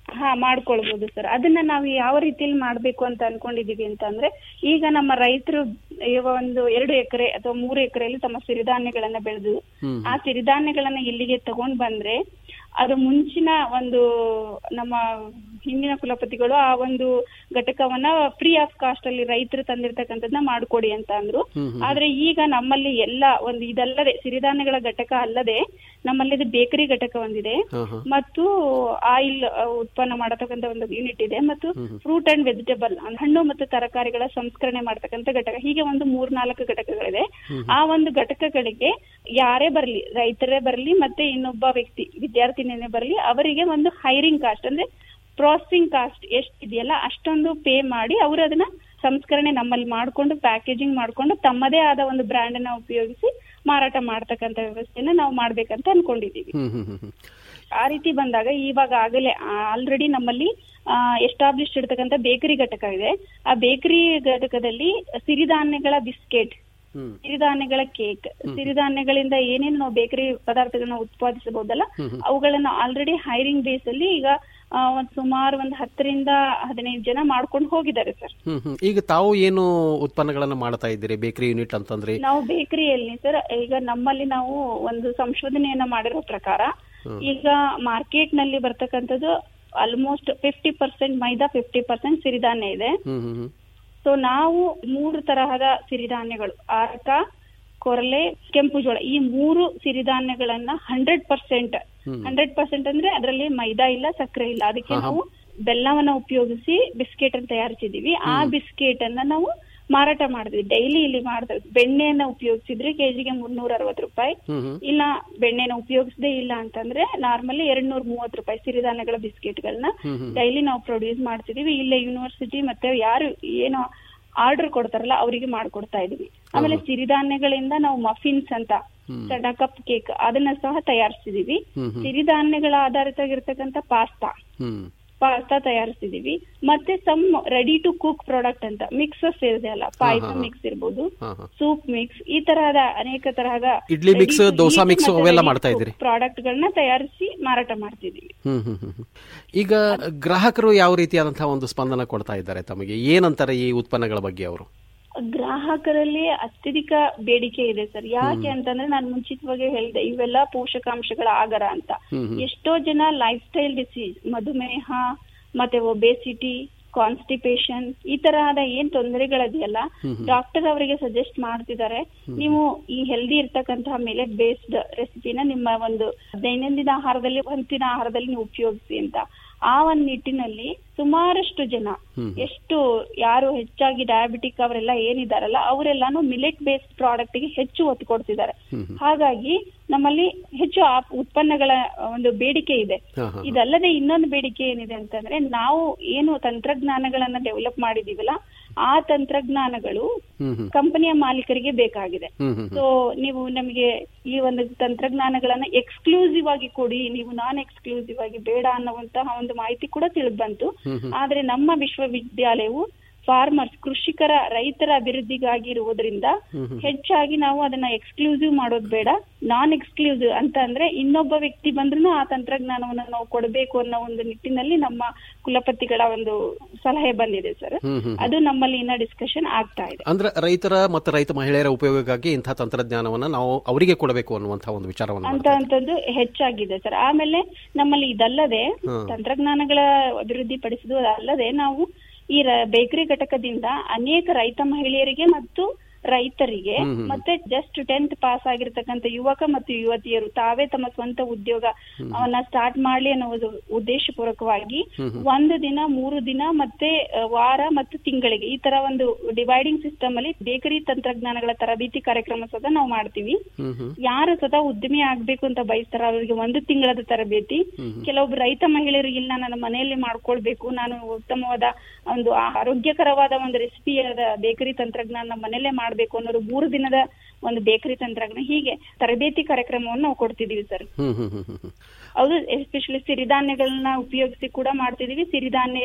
Speaker 25: ಹಾ ಮಾಡ್ಕೊಳ್ಬಹುದು ಸರ್ ಅದನ್ನ ನಾವು ಯಾವ ರೀತಿಯಲ್ಲಿ ಮಾಡ್ಬೇಕು ಅಂತ ಅನ್ಕೊಂಡಿದೀವಿ ಅಂತಂದ್ರೆ ಈಗ ನಮ್ಮ ರೈತರು ಈಗ ಒಂದು ಎರಡು ಎಕರೆ ಅಥವಾ ಮೂರು ಎಕರೆಯಲ್ಲಿ ತಮ್ಮ ಸಿರಿಧಾನ್ಯಗಳನ್ನ ಬೆಳೆದು
Speaker 1: ಹ್ಮ್.
Speaker 25: ಆ ಸಿರಿಧಾನ್ಯಗಳನ್ನ ಇಲ್ಲಿಗೆ ತಗೊಂಡ್ ಬಂದ್ರೆ ಅದು ಮುಂಚಿನ ಒಂದು ನಮ್ಮ ಹಿಂದಿನ ಕುಲಪತಿಗಳು ಆ ಒಂದು ಘಟಕವನ್ನ ಫ್ರೀ ಆಫ್ ಕಾಸ್ಟ್ ಅಲ್ಲಿ ರೈತರು ತಂದಿರ್ತಕ್ಕಂಥದ್ನ ಮಾಡ್ಕೊಡಿ ಅಂತ ಅಂದ್ರು
Speaker 1: ಹ್ಮ್, ಹ್ಮ್.
Speaker 25: ಆದ್ರೆ ಈಗ ನಮ್ಮಲ್ಲಿ ಎಲ್ಲ ಒಂದು ಇದಲ್ಲದೆ ಸಿರಿಧಾನ್ಯಗಳ ಘಟಕ ಅಲ್ಲದೆ ನಮ್ಮಲ್ಲಿ ಇದು ಬೇಕರಿ ಘಟಕ ಒಂದಿದೆ
Speaker 22: ಹಾ, ಹಾ.
Speaker 25: ಮತ್ತು ಆಯಿಲ್ ಉತ್ಪನ್ನ ಮಾಡತಕ್ಕಂತ ಒಂದು ಯೂನಿಟ್ ಇದೆ ಮತ್ತು
Speaker 22: ಹ್ಮ್, ಹ್ಮ್.
Speaker 25: ಫ್ರೂಟ್ ಅಂಡ್ ವೆಜಿಟೇಬಲ್ ಹಣ್ಣು ಮತ್ತು ತರಕಾರಿಗಳ ಸಂಸ್ಕರಣೆ ಮಾಡ್ತಕ್ಕಂಥ ಘಟಕ ಹೀಗೆ ಒಂದು ಮೂರ್ನಾಲ್ಕು ಘಟಕಗಳಿದೆ
Speaker 1: ಹ್ಮ್.
Speaker 25: ಆ ಒಂದು ಘಟಕಗಳಿಗೆ ಯಾರೇ ಬರಲಿ ರೈತರೇ ಬರಲಿ ಮತ್ತೆ ಇನ್ನೊಬ್ಬ ವ್ಯಕ್ತಿ ವಿದ್ಯಾರ್ಥಿನೇ ಬರಲಿ ಅವರಿಗೆ ಒಂದು ಹೈರಿಂಗ್ ಕಾಸ್ಟ್ ಅಂದ್ರೆ ಪ್ರಾಸೆಸಿಂಗ್ ಕಾಸ್ಟ್ ಎಷ್ಟಿದೆಯಲ್ಲ ಅಷ್ಟೊಂದು ಪೇ ಮಾಡಿ ಅವರು ಅದನ್ನ ಸಂಸ್ಕರಣೆ ನಮ್ಮಲ್ಲಿ ಮಾಡ್ಕೊಂಡು ಪ್ಯಾಕೇಜಿಂಗ್ ಮಾಡ್ಕೊಂಡು ತಮ್ಮದೇ ಆದ ಒಂದು ಬ್ರ್ಯಾಂಡ್ ಅನ್ನ ಉಪಯೋಗಿಸಿ ಮಾರಾಟ ಮಾಡ್ತಕ್ಕಂಥ ವ್ಯವಸ್ಥೆನ ನಾವು ಮಾಡ್ಬೇಕಂತ ಅನ್ಕೊಂಡಿದೀವಿ
Speaker 22: ಹ್ಮ್ ಹ್ಮ್ ಹ್ಮ್ ಹ್ಮ್.
Speaker 25: ಆ ರೀತಿ ಬಂದಾಗ ಇವಾಗ ಆಗಲೇ ಆಲ್ರೆಡಿ ನಮ್ಮಲ್ಲಿ ಎಸ್ಟಾಬ್ಲಿಷ್ ಇರ್ತಕ್ಕಂಥ ಬೇಕರಿ ಘಟಕ ಇದೆ ಆ ಬೇಕರಿ ಘಟಕದಲ್ಲಿ ಸಿರಿಧಾನ್ಯಗಳ ಬಿಸ್ಕೆಟ್
Speaker 22: ಹ್ಮ್.
Speaker 25: ಸಿರಿಧಾನ್ಯಗಳ ಕೇಕ್ ಸಿರಿಧಾನ್ಯಗಳಿಂದ ಏನೇನು ನಾವು ಬೇಕರಿ ಪದಾರ್ಥಗಳನ್ನ ಉತ್ಪಾದಿಸಬಹುದಲ್ಲ
Speaker 22: ಹ್ಮ್ ಹ್ಮ್.
Speaker 25: ಅವುಗಳನ್ನ ಆಲ್ರೆಡಿ ಹೈರಿಂಗ್ ಬೇಸ್ ಅಲ್ಲಿ ಈಗ ಆ, ಒಂದ್ ಸುಮಾರು ಒಂದ್ ಹತ್ತರಿಂದ ಹದಿನೈದು ಜನ ಮಾಡ್ಕೊಂಡು ಹೋಗಿದ್ದಾರೆ ಸರ್
Speaker 22: ಹ್ಮ್ ಹ್ಮ್. ಈಗ ತಾವು ಏನು ಉತ್ಪನ್ನಗಳನ್ನ ಮಾಡ್ತಾ ಇದ್ದೀರಿ ಬೇಕರಿ ಯೂನಿಟ್ ಅಂತಂದ್ರೆ
Speaker 25: ನಾವು ಬೇಕರಿಯಲ್ಲಿ ಸರ್ ಈಗ ನಮ್ಮಲ್ಲಿ ನಾವು ಒಂದು ಸಂಶೋಧನೆಯನ್ನ ಮಾಡಿರೋ ಪ್ರಕಾರ
Speaker 22: ಹ್ಮ್.
Speaker 25: ಈಗ ಮಾರ್ಕೆಟ್ ನಲ್ಲಿ ಬರ್ತಕ್ಕಂಥದ್ದು almost fifty percent maida fifty percent ಸಿರಿಧಾನ್ಯ ಇದೆ
Speaker 22: ಹ್ಮ್ ಹ್ಮ್ ಹ್ಮ್.
Speaker 25: ಸೊ ನಾವು ಮೂರು ತರಹದ ಸಿರಿಧಾನ್ಯಗಳು ಆರಕ ಕೊರಲೆ ಕೆಂಪು ಜೋಳ ಈ ಮೂರು ಸಿರಿಧಾನ್ಯಗಳನ್ನ ಹಂಡ್ರೆಡ್ ಪರ್ಸೆಂಟ್
Speaker 1: ಹ್ಮ್.
Speaker 25: ಹಂಡ್ರೆಡ್ ಪರ್ಸೆಂಟ್ ಅಂದ್ರೆ ಅದರಲ್ಲಿ ಮೈದಾ ಇಲ್ಲ ಸಕ್ಕರೆ ಇಲ್ಲ ಅದಕ್ಕೆ
Speaker 22: ಹಾ, ಹಾ.
Speaker 25: ನಾವು ಬೆಲ್ಲವನ್ನ ಉಪಯೋಗಿಸಿ ಬಿಸ್ಕೆಟ್ ಅನ್ನು ತಯಾರಿಸಿದೀವಿ ಆ
Speaker 22: ಹ್ಮ್.
Speaker 25: ಬಿಸ್ಕೆಟ್ ಅನ್ನ ನಾವು ಮಾರಾಟ ಮಾಡಿದ್ವಿ ಡೈಲಿ ಇಲ್ಲಿ ಮಾಡ್ತೀವಿ ಬೆಣ್ಣೆಯನ್ನ ಉಪಯೋಗಿಸಿದ್ರೆ ಕೆಜಿಗೆ ಮುನ್ನೂರ ಅರವತ್ತು ರೂಪಾಯಿ
Speaker 22: ಹ್ಮ್ ಹ್ಮ್.
Speaker 25: ಇಲ್ಲ ಬೆಣ್ಣೆನ ಉಪಯೋಗಿಸದೇ ಇಲ್ಲ ಅಂತಂದ್ರೆ ನಾರ್ಮಲಿ ಎರಡ್ ನೂರ ಮೂವತ್ತು ರೂಪಾಯಿ ಸಿರಿಧಾನ್ಯಗಳ ಬಿಸ್ಕೆಟ್ಗಳನ್ನ
Speaker 22: ಹ್ಮ್ ಹ್ಮ್.
Speaker 25: ಡೈಲಿ ನಾವು ಪ್ರೊಡ್ಯೂಸ್ ಮಾಡ್ತಿದೀವಿ ಇಲ್ಲೇ ಯೂನಿವರ್ಸಿಟಿ ಮತ್ತೆ ಯಾರು ಏನು ಆರ್ಡರ್ ಕೊಡ್ತಾರಲ್ಲ ಅವರಿಗೆ ಮಾಡ್ಕೊಡ್ತಾ ಇದೀವಿ ಆಮೇಲೆ ಸಿರಿಧಾನ್ಯಗಳಿಂದ ನಾವು ಮಫಿನ್ಸ್ ಅಂತ
Speaker 22: ಹ್ಮ್.
Speaker 25: ಸಣ್ಣ ಕಪ್ ಕೇಕ್ ಅದನ್ನ ಸಹ ತಯಾರಿಸಿದೀವಿ
Speaker 22: ಹ್ಮ್ ಹ್ಮ್.
Speaker 25: ಸಿರಿಧಾನ್ಯಗಳ ಆಧಾರಿತವಾಗಿರ್ತಕ್ಕಂಥ ಪಾಸ್ತಾ
Speaker 22: ಹ್ಮ್
Speaker 25: ಪಾಸ್ತಾ ತಯಾರಿಸಿದೀವಿ ಮತ್ತೆ some ready to cook product ಅಂತ ಮಿಕ್ಸಸ್ ಇದೆ ಅಲ್ಲ ಪಾಯಸ
Speaker 22: ಹಾ, ಹಾ.
Speaker 25: ಮಿಕ್ಸ್ ಇರ್ಬೋದು
Speaker 22: ಹಾ, ಹಾ.
Speaker 25: ಸೂಪ್ ಮಿಕ್ಸ್ ಈ ತರಹದ ಅನೇಕ ತರಹದ
Speaker 22: ಇಡ್ಲಿ mix, ದೋಸಾ mix ಅವೆಲ್ಲ ಮಾಡ್ತಾ ಇದ್ದೀರಿ?
Speaker 25: ಪ್ರಾಡಕ್ಟ್ ಗಳನ್ನ ತಯಾರಿಸಿ ಮಾರಾಟ ಮಾಡ್ತಿದೀವಿ
Speaker 22: ಹ್ಮ್ ಹ್ಮ್ ಹ್ಮ್ ಹ್ಮ್. ಈಗ ಗ್ರಾಹಕರು ಯಾವ ರೀತಿಯಾದಂತಹ ಒಂದು ಸ್ಪಂದನ ಕೊಡ್ತಾ ಇದ್ದಾರೆ ತಮಗೆ ಏನಂತಾರೆ ಈ ಉತ್ಪನ್ನಗಳ ಬಗ್ಗೆ ಅವರು
Speaker 25: ಗ್ರಾಹಕರಲ್ಲಿ ಅತ್ಯಧಿಕ ಬೇಡಿಕೆ ಇದೆ ಸರ್ ಯಾಕೆ ಅಂತಂದ್ರೆ ನಾನು ಮುಂಚಿತವಾಗಿ ಹೇಳಿದೆ ಇವೆಲ್ಲ ಪೋಷಕಾಂಶಗಳ ಆಗರ ಅಂತ
Speaker 1: ಹ್ಮ್ ಹ್ಮ್.
Speaker 25: ಎಷ್ಟೋ ಜನ ಲೈಫ್ ಸ್ಟೈಲ್ ಡಿಸೀಸ್ ಮಧುಮೇಹ ಮತ್ತೆ ಒಬೇಸಿಟಿ ಕಾನ್ಸ್ಟಿಪೇಷನ್ ಈ ತರಹದ ಏನ್ ತೊಂದರೆಗಳಿದೆಯಲ್ಲ
Speaker 1: ಹ್ಮ್ ಹ್ಮ್.
Speaker 25: ಡಾಕ್ಟರ್ ಅವರಿಗೆ ಸಜೆಸ್ಟ್ ಮಾಡ್ತಿದ್ದಾರೆ ನೀವು ಈ ಹೆಲ್ದಿ ಇರ್ತಕ್ಕಂತಹ ಮಿಲೆಟ್ ಬೇಸ್ಡ್ ರೆಸಿಪಿನ ನಿಮ್ಮ ಒಂದು ದೈನಂದಿನ ಆಹಾರದಲ್ಲಿ ಹೊಂತಿನ ಆಹಾರದಲ್ಲಿ ನೀವು ಉಪಯೋಗಿಸಿ ಅಂತ ಆ ಒಂದ್ ನಿಟ್ಟಿನಲ್ಲಿ ಸುಮಾರಷ್ಟು ಜನ
Speaker 1: ಹ್ಮ್.
Speaker 25: ಎಷ್ಟು ಯಾರು ಹೆಚ್ಚಾಗಿ ಡಯಾಬಿಟಿಕ್ ಅವರೆಲ್ಲ ಏನಿದಾರಲ್ಲ ಅವರೆಲ್ಲಾನು ಮಿಲೆಟ್ ಬೇಸ್ಡ್ ಪ್ರಾಡಕ್ಟ್ ಗೆ ಹೆಚ್ಚು ಒತ್ತು ಕೊಡ್ತಿದ್ದಾರೆ
Speaker 22: ಹ್ಮ್ ಹ್ಮ್.
Speaker 25: ಹಾಗಾಗಿ ನಮ್ಮಲ್ಲಿ ಹೆಚ್ಚು ಆ ಉತ್ಪನ್ನಗಳ ಒಂದು ಬೇಡಿಕೆ ಇದೆ
Speaker 22: ಹಾ, ಹಾ, ಹಾ.
Speaker 25: ಇದಲ್ಲದೆ ಇನ್ನೊಂದು ಬೇಡಿಕೆ ಏನಿದೆ ಅಂತಂದ್ರೆ ನಾವು ಏನು ತಂತ್ರಜ್ಞಾನಗಳನ್ನ ಡೆವಲಪ್ ಮಾಡಿದೀವಲ್ಲ ಆ ತಂತ್ರಜ್ಞಾನಗಳು
Speaker 22: ಹ್ಮ್ ಹ್ಮ್.
Speaker 25: ಕಂಪನಿಯ ಮಾಲೀಕರಿಗೆ ಬೇಕಾಗಿದೆ
Speaker 22: ಹ್ಮ್ ಹ್ಮ್ ಹ್ಮ್.
Speaker 25: ಸೊ ನೀವು ನಮಗೆ ಈ ಒಂದು ತಂತ್ರಜ್ಞಾನಗಳನ್ನ ಎಕ್ಸ್ಕ್ಲೂಸಿವ್ ಆಗಿ ಕೊಡಿ ನೀವು ನಾನ್ ಎಕ್ಸ್ಕ್ಲೂಸಿವ್ ಆಗಿ ಬೇಡ ಅನ್ನುವಂತಹ ಒಂದು ಮಾಹಿತಿ ಕೂಡ ತಿಳಿದು ಬಂತು
Speaker 22: ಹ್ಮ್ ಹ್ಮ್.
Speaker 25: ಆದ್ರೆ ನಮ್ಮ ವಿಶ್ವವಿದ್ಯಾಲಯವು ಫಾರ್ಮರ್ಸ್ ಕೃಷಿಕರ ರೈತರ ಅಭಿವೃದ್ಧಿಗಾಗಿ ಇರುವುದರಿಂದ
Speaker 22: ಹ್ಮ್ ಹ್ಮ್.
Speaker 25: ಹೆಚ್ಚಾಗಿ ನಾವು ಅದನ್ನ ಎಕ್ಸ್ಕ್ಲೂಸಿವ್ ಮಾಡೋದು ಬೇಡ ನಾನ್ ಎಕ್ಸ್ಕ್ಲೂಸಿವ್ ಅಂತ ಅಂದ್ರೆ ಇನ್ನೊಬ್ಬ ವ್ಯಕ್ತಿ ಬಂದ್ರು ಆ ತಂತ್ರಜ್ಞಾನವನ್ನು ನಾವು ಕೊಡಬೇಕು ಅನ್ನೋ ಒಂದು ನಿಟ್ಟಿನಲ್ಲಿ ನಮ್ಮ ಕುಲಪತಿಗಳ ಒಂದು ಸಲಹೆ ಬಂದಿದೆ ಸರ್
Speaker 22: ಹ್ಮ್ ಹ್ಮ್.
Speaker 25: ಅದು ನಮ್ಮಲ್ಲಿ ಇನ್ನ ಡಿಸ್ಕಷನ್ ಆಗ್ತಾ ಇದೆ
Speaker 22: ಅಂದ್ರೆ ರೈತರ ಮತ್ತು ರೈತ ಮಹಿಳೆಯರ ಉಪಯೋಗಕ್ಕಾಗಿ ಇಂತಹ ತಂತ್ರಜ್ಞಾನವನ್ನ ನಾವು ಅವರಿಗೆ ಕೊಡಬೇಕು ಅನ್ನುವಂತಹ ಒಂದು ವಿಚಾರವನ್ನು
Speaker 25: ಅಂತ ಅಂತದ್ದು ಹೆಚ್ಚಾಗಿದೆ ಸರ್ ಆಮೇಲೆ ನಮ್ಮಲ್ಲಿ ಇದಲ್ಲದೆ
Speaker 22: ಹ್ಮ್.
Speaker 25: ತಂತ್ರಜ್ಞಾನಗಳ ಅಭಿವೃದ್ಧಿ ಪಡಿಸುವುದು ಅದಲ್ಲದೆ ನಾವು ಈ ಬೇಕರಿ ಘಟಕದಿಂದ ಅನೇಕ ರೈತ ಮಹಿಳೆಯರಿಗೆ ಮತ್ತು ರೈತರಿಗೆ
Speaker 1: ಹ್ಮ್ ಹ್ಮ್.
Speaker 25: ಮತ್ತೆ ಜಸ್ಟ್ ಟೆಂತ್ ಪಾಸ್ ಆಗಿರ್ತಕ್ಕಂಥ ಯುವಕ ಮತ್ತು ಯುವತಿಯರು ತಾವೇ ತಮ್ಮ ಸ್ವಂತ ಉದ್ಯೋಗ
Speaker 1: ಹ್ಮ್.
Speaker 25: ಅವನ್ನ ಸ್ಟಾರ್ಟ್ ಮಾಡ್ಲಿ ಅನ್ನೋದು ಉದ್ದೇಶಪೂರ್ವಕವಾಗಿ
Speaker 1: ಹ್ಮ್ ಹ್ಮ್.
Speaker 25: ಒಂದು ದಿನ ಮೂರು ದಿನ ಮತ್ತೆ ಆ, ವಾರ ಮತ್ತು ತಿಂಗಳಿಗೆ ಈ ತರ ಒಂದು ಡಿವೈಡಿಂಗ್ ಸಿಸ್ಟಮ್ ಅಲ್ಲಿ ಬೇಕರಿ ತಂತ್ರಜ್ಞಾನಗಳ ತರಬೇತಿ ಕಾರ್ಯಕ್ರಮ ಸಹ ನಾವು ಮಾಡ್ತೀವಿ
Speaker 22: ಹ್ಮ್ ಹ್ಮ್.
Speaker 25: ಯಾರು ಸದಾ ಉದ್ಯಮಿ ಆಗ್ಬೇಕು ಅಂತ ಬಯಸ್ತಾರ ಅವರಿಗೆ ಒಂದು ತಿಂಗಳದ ತರಬೇತಿ
Speaker 22: ಹ್ಮ್ ಹ್ಮ್.
Speaker 25: ಕೆಲವೊಬ್ರು ರೈತ ಮಹಿಳೆಯರಿಗೆ ಇಲ್ಲ ನನ್ನ ಮನೆಯಲ್ಲಿ ಮಾಡ್ಕೊಳ್ಬೇಕು ನಾನು ಉತ್ತಮವಾದ ಒಂದು ಆರೋಗ್ಯಕರವಾದ ಒಂದು ರೆಸಿಪಿಯಾದ ಬೇಕರಿ ತಂತ್ರಜ್ಞಾನ ನಮ್ಮ ಮನೆಯಲ್ಲೇ ಮಾಡ್ಬೇಕು ಅನ್ನೋದು ಮೂರು ದಿನದ ಒಂದು ಬೇಕರಿ ತಂತ್ರಜ್ಞಾನ ಹೀಗೆ ತರಬೇತಿ ಕಾರ್ಯಕ್ರಮವನ್ನು ನಾವು ಕೊಡ್ತಿದೀವಿ ಸರ್
Speaker 22: ಹ್ಮ್ ಹ್ಮ್ ಹ್ಮ್ ಹ್ಮ್ ಹ್ಮ್.
Speaker 25: ಅದು ಎಸ್ಪೆಷಲಿ ಸಿರಿಧಾನ್ಯಗಳನ್ನ ಉಪಯೋಗಿಸಿ ಕೂಡ ಮಾಡ್ತಿದೀವಿ ಸಿರಿಧಾನ್ಯ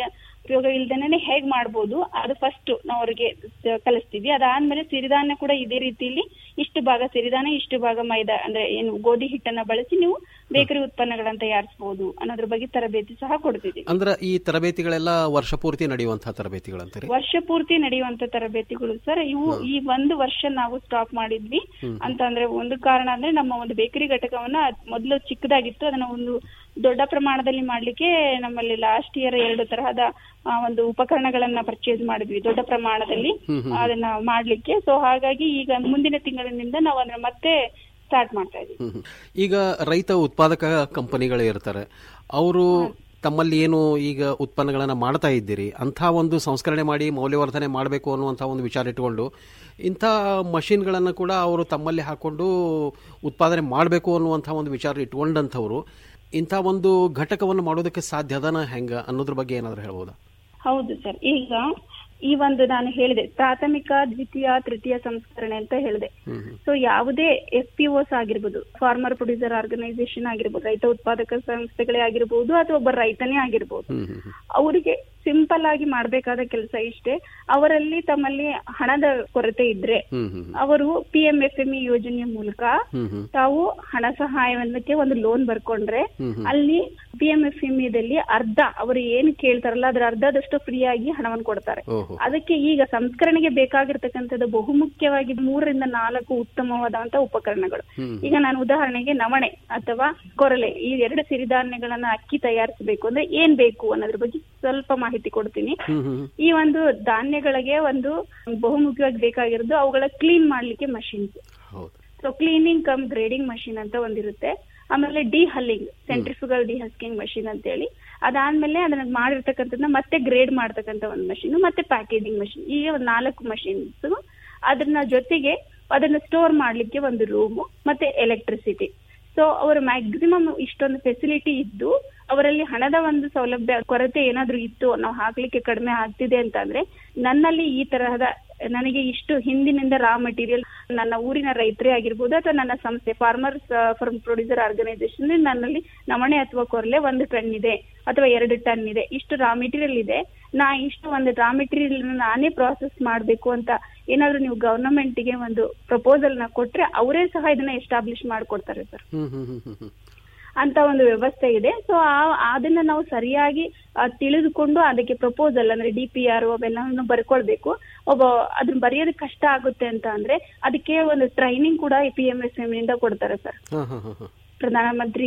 Speaker 25: ಉಪಯೋಗ ಇಲ್ದೇನೆ ಹೇಗ್ ಮಾಡ್ಬೋದು ಅದು ಫಸ್ಟ್ ನಾವು ಅವ್ರಿಗೆ ಕಲಿಸ್ತೀವಿ ಅದಾದ್ಮೇಲೆ ಸಿರಿಧಾನ್ಯ ಕೂಡ ಇದೇ ರೀತಿಯಲ್ಲಿ ಇಷ್ಟು ಭಾಗ ಸಿರಿಧಾನ್ಯ ಇಷ್ಟು ಭಾಗ ಮೈದಾ ಅಂದ್ರೆ ಏನು ಗೋಧಿ ಹಿಟ್ಟನ್ನ ಬಳಸಿ ನೀವು ಬೇಕರಿ ಉತ್ಪನ್ನಗಳನ್ನ ತಯಾರಿಸಬಹುದು ಅನ್ನೋದ್ರ ಬಗ್ಗೆ ತರಬೇತಿ ಸಹ ಕೊಡ್ತಿದ್ದೀವಿ
Speaker 22: ಅಂದ್ರೆ ಈ ತರಬೇತಿಗಳೆಲ್ಲ ವರ್ಷ ಪೂರ್ತಿ ನಡೆಯುವಂತಹ ತರಬೇತಿಗಳಂತೀರಿ
Speaker 25: ವರ್ಷ ಪೂರ್ತಿ ನಡೆಯುವಂತ ತರಬೇತಿಗಳು ಸರ್ ಇವು ಈ ಒಂದು ವರ್ಷ ನಾವು ಸ್ಟಾಪ್ ಮಾಡಿದ್ವಿ
Speaker 22: ಹ್ಮ್.
Speaker 25: ಅಂತ ಅಂದ್ರೆ ಒಂದು ಕಾರಣ ಅಂದ್ರೆ ನಮ್ಮ ಒಂದು ಬೇಕರಿ ಘಟಕವನ್ನ ಅದ್ ಮೊದಲು ಚಿಕ್ಕದಾಗಿತ್ತು ಅದನ್ನ ಒಂದು ದೊಡ್ಡ ಪ್ರಮಾಣದಲ್ಲಿ ಮಾಡ್ಲಿಕ್ಕೆ ನಮ್ಮಲ್ಲಿ ಲಾಸ್ಟ್ ಇಯರ್ ಎರಡು ತರಹದ ಆ, ಒಂದು ಉಪಕರಣಗಳನ್ನ ಪರ್ಚೇಸ್ ಮಾಡಿದ್ವಿ ದೊಡ್ಡ ಪ್ರಮಾಣದಲ್ಲಿ
Speaker 22: ಹ್ಮ್, ಹ್ಮ್, ಹ್ಮ್.
Speaker 25: ಅದನ್ನ ಮಾಡ್ಲಿಕ್ಕೆ ಸೊ ಹಾಗಾಗಿ ಈಗ ಮುಂದಿನ ತಿಂಗಳಿನಿಂದ ನಾವು ಅದನ್ನ ಮತ್ತೆ ಸ್ಟಾರ್ಟ್ ಮಾಡ್ತಾ ಇದೀವಿ
Speaker 22: ಹ್ಮ್, ಹ್ಮ್. ಈಗ ರೈತ ಉತ್ಪಾದಕ ಕಂಪನಿಗಳು ಇರ್ತಾರೆ ಅವರು ತಮ್ಮಲ್ಲಿ ಏನು ಈಗ ಉತ್ಪನ್ನಗಳನ್ನು ಮಾಡ್ತಾ ಇದ್ದೀರಿ ಅಂಥ ಒಂದು ಸಂಸ್ಕರಣೆ ಮಾಡಿ ಮೌಲ್ಯವರ್ಧನೆ ಮಾಡಬೇಕು ಅನ್ನುವಂಥ ಒಂದು ವಿಚಾರ ಇಟ್ಕೊಂಡು ಇಂಥ ಮಷಿನ್ಗಳನ್ನು ಕೂಡ ಅವರು ತಮ್ಮಲ್ಲಿ ಹಾಕೊಂಡು ಉತ್ಪಾದನೆ ಮಾಡಬೇಕು ಅನ್ನುವಂಥ ಒಂದು ವಿಚಾರ ಇಟ್ಕೊಂಡಂಥವ್ರು ಇಂಥ ಒಂದು ಘಟಕವನ್ನು ಮಾಡೋದಕ್ಕೆ ಸಾಧ್ಯ ಅದನ ಹೆಂಗ ಅನ್ನೋದ್ರ ಬಗ್ಗೆ ಏನಾದರೂ ಹೇಳ್ಬೋದಾ
Speaker 25: ಹೌದು ಸರ್ ಈಗ ಈ ಒಂದು ನಾನು ಹೇಳಿದೆ ಪ್ರಾಥಮಿಕ ದ್ವಿತೀಯ ತೃತೀಯ ಸಂಸ್ಕರಣೆ ಅಂತ ಹೇಳಿದೆ ಸೊ ಯಾವುದೇ ಎಫ್ ಪಿ ಓಸ್ ಆಗಿರ್ಬೋದು ಫಾರ್ಮರ್ ಪ್ರೊಡ್ಯೂಸರ್ ಆರ್ಗನೈಸೇಷನ್ ಆಗಿರ್ಬೋದು ರೈತ ಉತ್ಪಾದಕ ಸಂಸ್ಥೆಗಳೇ ಆಗಿರ್ಬೋದು ಅಥವಾ ಒಬ್ಬ ರೈತನೇ ಆಗಿರ್ಬೋದು ಅವರಿಗೆ ಸಿಂಪಲ್ ಆಗಿ ಮಾಡ್ಬೇಕಾದ ಕೆಲಸ ಇಷ್ಟೇ ಅವರಲ್ಲಿ ತಮ್ಮಲ್ಲಿ ಹಣದ ಕೊರತೆ ಇದ್ರೆ ಅವರು P M F M E ಯೋಜನೆಯ ಮೂಲಕ ತಾವು ಹಣ ಸಹಾಯವನ್ನಕ್ಕೆ ಒಂದು ಲೋನ್ ಬರ್ಕೊಂಡ್ರೆ ಅಲ್ಲಿ ಪಿ ಎಂ ಎಫ್ ಎಂ ಇದಲ್ಲಿ ಅರ್ಧ ಅವರು ಏನು ಕೇಳ್ತಾರಲ್ಲ ಅದ್ರ ಅರ್ಧದಷ್ಟು ಫ್ರೀ ಆಗಿ ಹಣವನ್ನು ಕೊಡ್ತಾರೆ ಅದಕ್ಕೆ ಈಗ ಸಂಸ್ಕರಣೆಗೆ ಬೇಕಾಗಿರ್ತಕ್ಕಂಥದ್ದು ಬಹುಮುಖ್ಯವಾಗಿ ಮೂರರಿಂದ ನಾಲ್ಕು ಉತ್ತಮವಾದಂತ ಉಪಕರಣಗಳು ಈಗ ನಾನು ಉದಾಹರಣೆಗೆ ನವಣೆ ಅಥವಾ ಕೊರಲೆ ಈ ಎರಡು ಸಿರಿಧಾನ್ಯಗಳನ್ನ ಅಕ್ಕಿ ತಯಾರಿಸಬೇಕು ಅಂದ್ರೆ ಏನ್ ಬೇಕು ಅನ್ನೋದ್ರ ಬಗ್ಗೆ ಸ್ವಲ್ಪ ಮಾಹಿತಿ ಕೊಡ್ತೀನಿ ಈ ಒಂದು ಧಾನ್ಯಗಳಿಗೆ ಒಂದು ಬಹುಮುಖ್ಯವಾಗಿ ಬೇಕಾಗಿರೋದು ಅವುಗಳ ಕ್ಲೀನ್ ಮಾಡ್ಲಿಕ್ಕೆ machines so cleaning cum grading machine ಅಂತ ಒಂದಿರುತ್ತೆ ಆಮೇಲೆ dehulling centrifugal dehusking machine ಅಂತ ಹೇಳಿ ಅದಾದ್ಮೇಲೆ ಅದನ್ನ ಮಾಡಿರ್ತಕ್ಕಂಥದ್ದನ್ನ ಮತ್ತೆ ಗ್ರೇಡ್ ಮಾಡ್ತಕ್ಕಂಥ ಒಂದು ಮಷಿನ್ ಮತ್ತೆ ಪ್ಯಾಕೇಜಿಂಗ್ ಮಷಿನ್ ಈಗ ಒಂದು ನಾಲ್ಕು ಮಷಿನ್ಸ್ ಅದನ್ನ ಜೊತೆಗೆ ಅದನ್ನ ಸ್ಟೋರ್ ಮಾಡ್ಲಿಕ್ಕೆ ಒಂದು ರೂಮು ಮತ್ತೆ ಎಲೆಕ್ಟ್ರಿಸಿಟಿ ಸೊ ಅವರು ಮ್ಯಾಕ್ಸಿಮಮ್ ಇಷ್ಟೊಂದು ಫೆಸಿಲಿಟಿ ಇದ್ದು ಅವರಲ್ಲಿ ಹಣದ ಒಂದು ಸೌಲಭ್ಯ ಕೊರತೆ ಏನಾದ್ರೂ ಇತ್ತು ನಾವು ಹಾಕ್ಲಿಕ್ಕೆ ಕಡಿಮೆ ಆಗ್ತಿದೆ ಅಂತಂದ್ರೆ ನನ್ನಲ್ಲಿ ಈ ತರಹದ ನನಗೆ ಇಷ್ಟು ಹಿಂದಿನಿಂದ ರಾ ಮಟೀರಿಯಲ್ ನನ್ನ ಊರಿನ ರೈತರೇ ಆಗಿರ್ಬೋದು ಅಥವಾ ನನ್ನ ಸಂಸ್ಥೆ ಫಾರ್ಮರ್ಸ್ ಫಾರ್ಮ್ ಪ್ರೊಡ್ಯೂಸರ್ ಆರ್ಗನೈಸೇಷನ್ ನನ್ನಲ್ಲಿ ನಮಣೆ ಅಥವಾ ಕೊರಲೆ ಒಂದು ಟನ್ ಇದೆ ಅಥವಾ ಎರಡು ಟನ್ ಇದೆ ಇಷ್ಟು ರಾ ಮೆಟೀರಿಯಲ್ ಇದೆ ನಾ ಇಷ್ಟು ಒಂದು ರಾ ಮೆಟೀರಿಯಲ್ ನಾನೇ ಪ್ರಾಸೆಸ್ ಮಾಡಬೇಕು ಅಂತ ಏನಾದ್ರೂ ನೀವು ಗವರ್ನಮೆಂಟ್ ಗೆ ಒಂದು ಪ್ರಪೋಸಲ್ ನ ಕೊಟ್ರೆ ಅವರೇ ಸಹ ಇದನ್ನ ಎಸ್ಟಾಬ್ಲಿಷ್ ಮಾಡ್ಕೊಡ್ತಾರೆ ಸರ್
Speaker 22: ಹ್ಮ್ ಹ್ಮ್ ಹ್ಮ್ ಹ್ಮ್ ಹ್ಮ್
Speaker 25: ಅಂತ ಒಂದು ವ್ಯವಸ್ಥೆ ಇದೆ ಸೊ ಅದನ್ನ ನಾವು ಸರಿಯಾಗಿ ಆ, ತಿಳಿದುಕೊಂಡು ಅದಕ್ಕೆ ಪ್ರಪೋಸಲ್ ಅಂದ್ರೆ ಡಿ ಪಿ ಆರ್ ಅವೆಲ್ಲವನ್ನು ಬರ್ಕೊಳ್ಬೇಕು ಒಬ್ಬ ಅದನ್ನ ಬರೆಯೋದಕ್ಕೆ ಕಷ್ಟ ಆಗುತ್ತೆ ಅಂತ ಅಂದ್ರೆ ಅದಕ್ಕೆ ಒಂದು ಟ್ರೈನಿಂಗ್ ಕೂಡ ಪಿ ಎಂ ಎಸ್ ಎಂ ಇಂದ ಕೊಡ್ತಾರೆ ಸರ್
Speaker 22: ಹಾ ಹಾ ಹಾ ಹಾ
Speaker 25: ಪ್ರಧಾನಮಂತ್ರಿ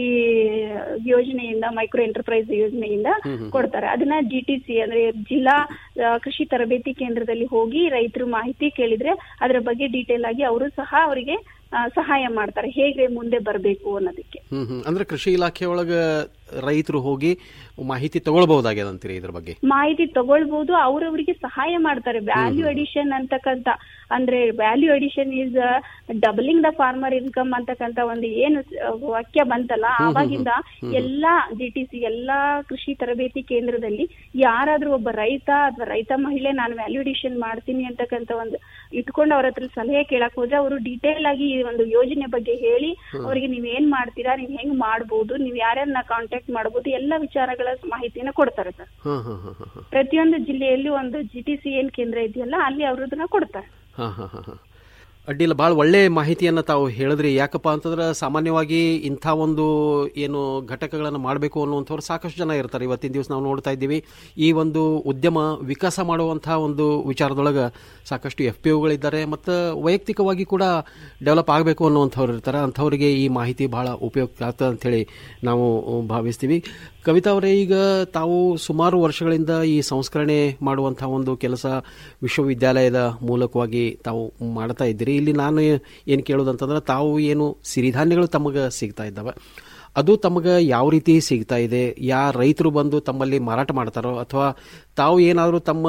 Speaker 25: ಯೋಜನೆಯಿಂದ ಮೈಕ್ರೋ ಎಂಟರ್ಪ್ರೈಸ್ ಯೋಜನೆಯಿಂದ
Speaker 22: ಹ್ಮ್ ಹ್ಮ್.
Speaker 25: ಕೊಡ್ತಾರೆ ಅದನ್ನ ಜಿ ಟಿ ಸಿ ಅಂದ್ರೆ ಜಿಲ್ಲಾ ಆ, ಕೃಷಿ ತರಬೇತಿ ಕೇಂದ್ರದಲ್ಲಿ ಹೋಗಿ ರೈತರು ಮಾಹಿತಿ ಕೇಳಿದ್ರೆ ಅದರ ಬಗ್ಗೆ ಡೀಟೇಲ್ ಆಗಿ ಅವರು ಸಹ ಅವರಿಗೆ ಆ, ಸಹಾಯ ಮಾಡ್ತಾರೆ ಹೇಗೆ ಮುಂದೆ ಬರಬೇಕು ಅನ್ನೋದಕ್ಕೆ
Speaker 22: ಹ್ಮ್ ಹ್ಮ್ ಅಂದ್ರೆ ಕೃಷಿ ಇಲಾಖೆ ಒಳಗ ರೈತರು ಹೋಗಿ ಮಾಹಿತಿ ತಗೊಳ್ಬಹುದಾಗ್ಯದ ಅಂತೀರಿ ಇದ್ರ ಬಗ್ಗೆ
Speaker 25: ಮಾಹಿತಿ ತಗೊಳ್ಬಹುದು ಅವ್ರವ್ರಿಗೆ ಸಹಾಯ ಮಾಡ್ತಾರೆ ವ್ಯಾಲ್ಯೂ ಅಡಿಷನ್ ಅಂತಕ್ಕಂತ ಅಂದ್ರೆ value addition is doubling the farmer income ಅಂತಕ್ಕಂತ ಒಂದು ಏನು ಸ- ವಾಕ್ಯ ಬಂತಲ್ಲ
Speaker 1: ಹ್ಮ್ ಹ್ಮ್
Speaker 25: ಆವಾಗಿಂದ
Speaker 1: ಹ್ಮ್.
Speaker 25: ಎಲ್ಲಾ ಜಿ ಟಿ ಸಿ ಎಲ್ಲಾ ಕೃಷಿ ತರಬೇತಿ ಕೇಂದ್ರದಲ್ಲಿ ಯಾರಾದ್ರೂ ಒಬ್ಬ ರೈತ ಅಥವಾ ರೈತ ಮಹಿಳೆ ನಾನು ವ್ಯಾಲ್ಯೂ ಅಡಿಷನ್ ಮಾಡ್ತೀನಿ ಅಂತಕ್ಕಂತ ಒಂದು ಇಟ್ಕೊಂಡು ಅವ್ರ ಹತ್ರ ಸಲಹೆ ಕೇಳಕ್ ಹೋದ್ರೆ ಅವರು ಡೀಟೇಲ್ ಆಗಿ ಈ ಒಂದು ಯೋಜನೆ ಬಗ್ಗೆ ಹೇಳಿ
Speaker 1: ಹ್ಮ್.
Speaker 25: ಅವರಿಗೆ ನೀವ್ ಏನ್ ಮಾಡ್ತೀರಾ ನೀವ್ ಹೆಂಗ್ ಮಾಡ್ಬೋದು ನೀವ್ ಯಾರ್ಯಾರನ್ನ ಕಾಂಟ್ಯಾಕ್ಟ್ ಮಾಡಬಹುದು ಎಲ್ಲ ವಿಚಾರಗಳ ಮಾಹಿತಿನ ಕೊಡ್ತಾರೆ ಸರ್
Speaker 22: ಹಾ ಹಾ ಹಾ ಹಾ ಹಾ
Speaker 25: ಪ್ರತಿಯೊಂದು ಜಿಲ್ಲೆಯಲ್ಲಿ ಒಂದು ಜಿ ಟಿ ಸಿ ಏನ್ ಕೇಂದ್ರ ಇದೆಯಲ್ಲ ಅಲ್ಲಿ ಅವರು ಅದನ್ನ ಕೊಡ್ತಾರೆ
Speaker 22: ಹಾ ಹಾ ಹಾ ಹಾ ಅಡ್ಡಿಲ್ಲ ಭಾಳ ಒಳ್ಳೆ ಮಾಹಿತಿಯನ್ನು ತಾವು ಹೇಳಿದ್ರಿ ಯಾಕಪ್ಪ ಅಂತಂದ್ರೆ ಸಾಮಾನ್ಯವಾಗಿ ಇಂಥ ಒಂದು ಏನು ಘಟಕಗಳನ್ನು ಮಾಡಬೇಕು ಅನ್ನುವಂಥವ್ರು ಸಾಕಷ್ಟು ಜನ ಇರ್ತಾರೆ ಇವತ್ತಿನ ದಿವಸ ನಾವು ನೋಡ್ತಾ ಇದ್ದೀವಿ ಈ ಒಂದು ಉದ್ಯಮ ವಿಕಾಸ ಮಾಡುವಂಥ ಒಂದು ವಿಚಾರದೊಳಗೆ ಸಾಕಷ್ಟು ಎಫ್ ಪಿ ಒಗಳಿದ್ದಾರೆ ಮತ್ತು ವೈಯಕ್ತಿಕವಾಗಿ ಕೂಡ ಡೆವಲಪ್ ಆಗಬೇಕು ಅನ್ನುವಂಥವ್ರು ಇರ್ತಾರೆ ಅಂಥವರಿಗೆ ಈ ಮಾಹಿತಿ ಬಹಳ ಉಪಯುಕ್ತ ಆಗ್ತದೆ ಅಂಥೇಳಿ ನಾವು ಭಾವಿಸ್ತೀವಿ ಕವಿತಾ ಅವರೇ ಈಗ ತಾವು ಸುಮಾರು ವರ್ಷಗಳಿಂದ ಈ ಸಂಸ್ಕರಣೆ ಮಾಡುವಂಥ ಒಂದು ಕೆಲಸ ವಿಶ್ವವಿದ್ಯಾಲಯದ ಮೂಲಕವಾಗಿ ತಾವು ಮಾಡ್ತಾ ಇದ್ದೀರಿ ಇಲ್ಲಿ ನಾನು ಏನು ಕೇಳೋದಂತಂದ್ರೆ ತಾವು ಏನು ಸಿರಿಧಾನ್ಯಗಳು ತಮಗೆ ಸಿಗ್ತಾ ಇದ್ದಾವೆ ಅದು ತಮಗೆ ಯಾವ ರೀತಿ ಸಿಗ್ತಾ ಇದೆ ಯಾ ರೈತರು ಬಂದು ತಮ್ಮಲ್ಲಿ ಮಾರಾಟ ಮಾಡ್ತಾರೋ ಅಥವಾ ತಾವು ಏನಾದರೂ ತಮ್ಮ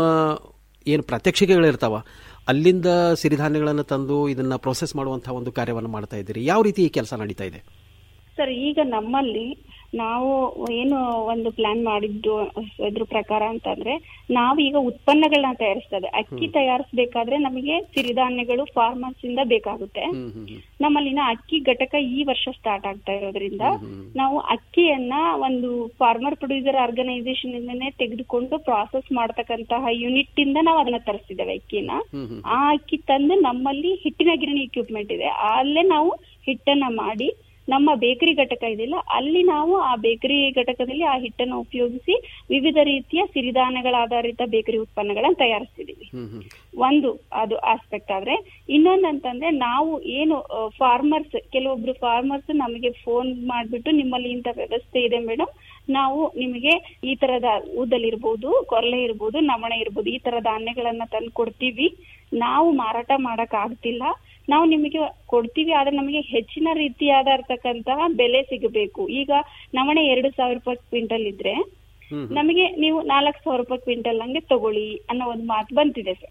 Speaker 22: ಏನು ಪ್ರಾತ್ಯಕ್ಷಿಕೆಗಳಿರ್ತಾವ ಅಲ್ಲಿಂದ ಸಿರಿಧಾನ್ಯಗಳನ್ನು ತಂದು ಇದನ್ನ ಪ್ರೊಸೆಸ್ ಮಾಡುವಂಥ ಒಂದು ಕಾರ್ಯವನ್ನು ಮಾಡ್ತಾ ಇದ್ದೀರಿ ಯಾವ ರೀತಿ ಈ ಕೆಲಸ ನಡೀತಾ ಇದೆ
Speaker 25: ಸರ್ ಈಗ ನಮ್ಮಲ್ಲಿ ನಾವು ಏನು ಒಂದು ಪ್ಲಾನ್ ಮಾಡಿದ್ದು ಇದ್ರ ಪ್ರಕಾರ ಅಂತಂದ್ರೆ ನಾವೀಗ ಉತ್ಪನ್ನಗಳನ್ನ ತಯಾರಿಸ್ತದೆ ಅಕ್ಕಿ ತಯಾರಿಸಬೇಕಾದ್ರೆ ನಮಗೆ ಸಿರಿಧಾನ್ಯಗಳು ಫಾರ್ಮರ್ಸ್ ಇಂದ ಬೇಕಾಗುತ್ತೆ ನಮ್ಮಲ್ಲಿನ ಅಕ್ಕಿ ಘಟಕ ಈ ವರ್ಷ ಸ್ಟಾರ್ಟ್ ಆಗ್ತಾ ಇರೋದ್ರಿಂದ ನಾವು ಅಕ್ಕಿಯನ್ನ ಒಂದು ಫಾರ್ಮರ್ ಪ್ರೊಡ್ಯೂಸರ್ ಆರ್ಗನೈಸೇಷನ್ ಇಂದನೇ ತೆಗೆದುಕೊಂಡು ಪ್ರಾಸೆಸ್ ಮಾಡ್ತಕ್ಕಂತಹ ಯೂನಿಟ್ ಇಂದ ನಾವು ಅದನ್ನ ತರಿಸಿದ್ದೇವೆ ಅಕ್ಕಿನ ಆ ಅಕ್ಕಿ ತಂದು ನಮ್ಮಲ್ಲಿ ಹಿಟ್ಟಿನ ಗಿರಣಿ ಇಕ್ವಿಪ್ಮೆಂಟ್ ಇದೆ ಅಲ್ಲೇ ನಾವು ಹಿಟ್ಟನ್ನ ಮಾಡಿ ನಮ್ಮ ಬೇಕರಿ ಘಟಕ ಇದೆಯಲ್ಲ ಅಲ್ಲಿ ನಾವು ಆ ಬೇಕರಿ ಘಟಕದಲ್ಲಿ ಆ ಹಿಟ್ಟನ್ನು ಉಪಯೋಗಿಸಿ ವಿವಿಧ ರೀತಿಯ ಸಿರಿಧಾನ್ಯಗಳ ಆಧಾರಿತ ಬೇಕರಿ ಉತ್ಪನ್ನಗಳನ್ನ ತಯಾರಿಸ್ತಿದೀವಿ ಒಂದು ಅದು ಆಸ್ಪೆಕ್ಟ್ ಆದ್ರೆ ಇನ್ನೊಂದಂತಂದ್ರೆ ನಾವು ಏನು ಫಾರ್ಮರ್ಸ್ ಕೆಲವೊಬ್ರು ಫಾರ್ಮರ್ಸ್ ನಮಗೆ ಫೋನ್ ಮಾಡ್ಬಿಟ್ಟು ನಿಮ್ಮಲ್ಲಿ ಇಂಥ ವ್ಯವಸ್ಥೆ ಇದೆ ಮೇಡಮ್ ನಾವು ನಿಮಗೆ ಈ ತರದ ಊದಲ್ ಕೊರಲೆ ಇರ್ಬೋದು ನವಣೆ ಇರ್ಬೋದು ಈ ತರ ಧಾನ್ಯಗಳನ್ನ ತಂದು ಕೊಡ್ತೀವಿ ನಾವು ಮಾರಾಟ ಮಾಡಕ್ ಆಗ್ತಿಲ್ಲ ನಾವು ನಿಮಗೆ ಕೊಡ್ತೀವಿ ಆದ್ರೆ ನಮಗೆ ಹೆಚ್ಚಿನ ರೀತಿಯಾದ ಇರ್ತಕ್ಕಂತಹ ಬೆಲೆ ಸಿಗಬೇಕು ಈಗ ನವಣೆ ಎರಡು ಸಾವಿರ ರೂಪಾಯಿ ಕ್ವಿಂಟಲ್ ಇದ್ರೆ ನಮಗೆ ನೀವು ನಾಲ್ಕು ಸಾವಿರ ರೂಪಾಯಿ ಕ್ವಿಂಟಲ್ ಹಂಗೆ ತಗೊಳ್ಳಿ ಅನ್ನೋ ಒಂದು ಮಾತು ಬಂತಿದೆ ಸರ್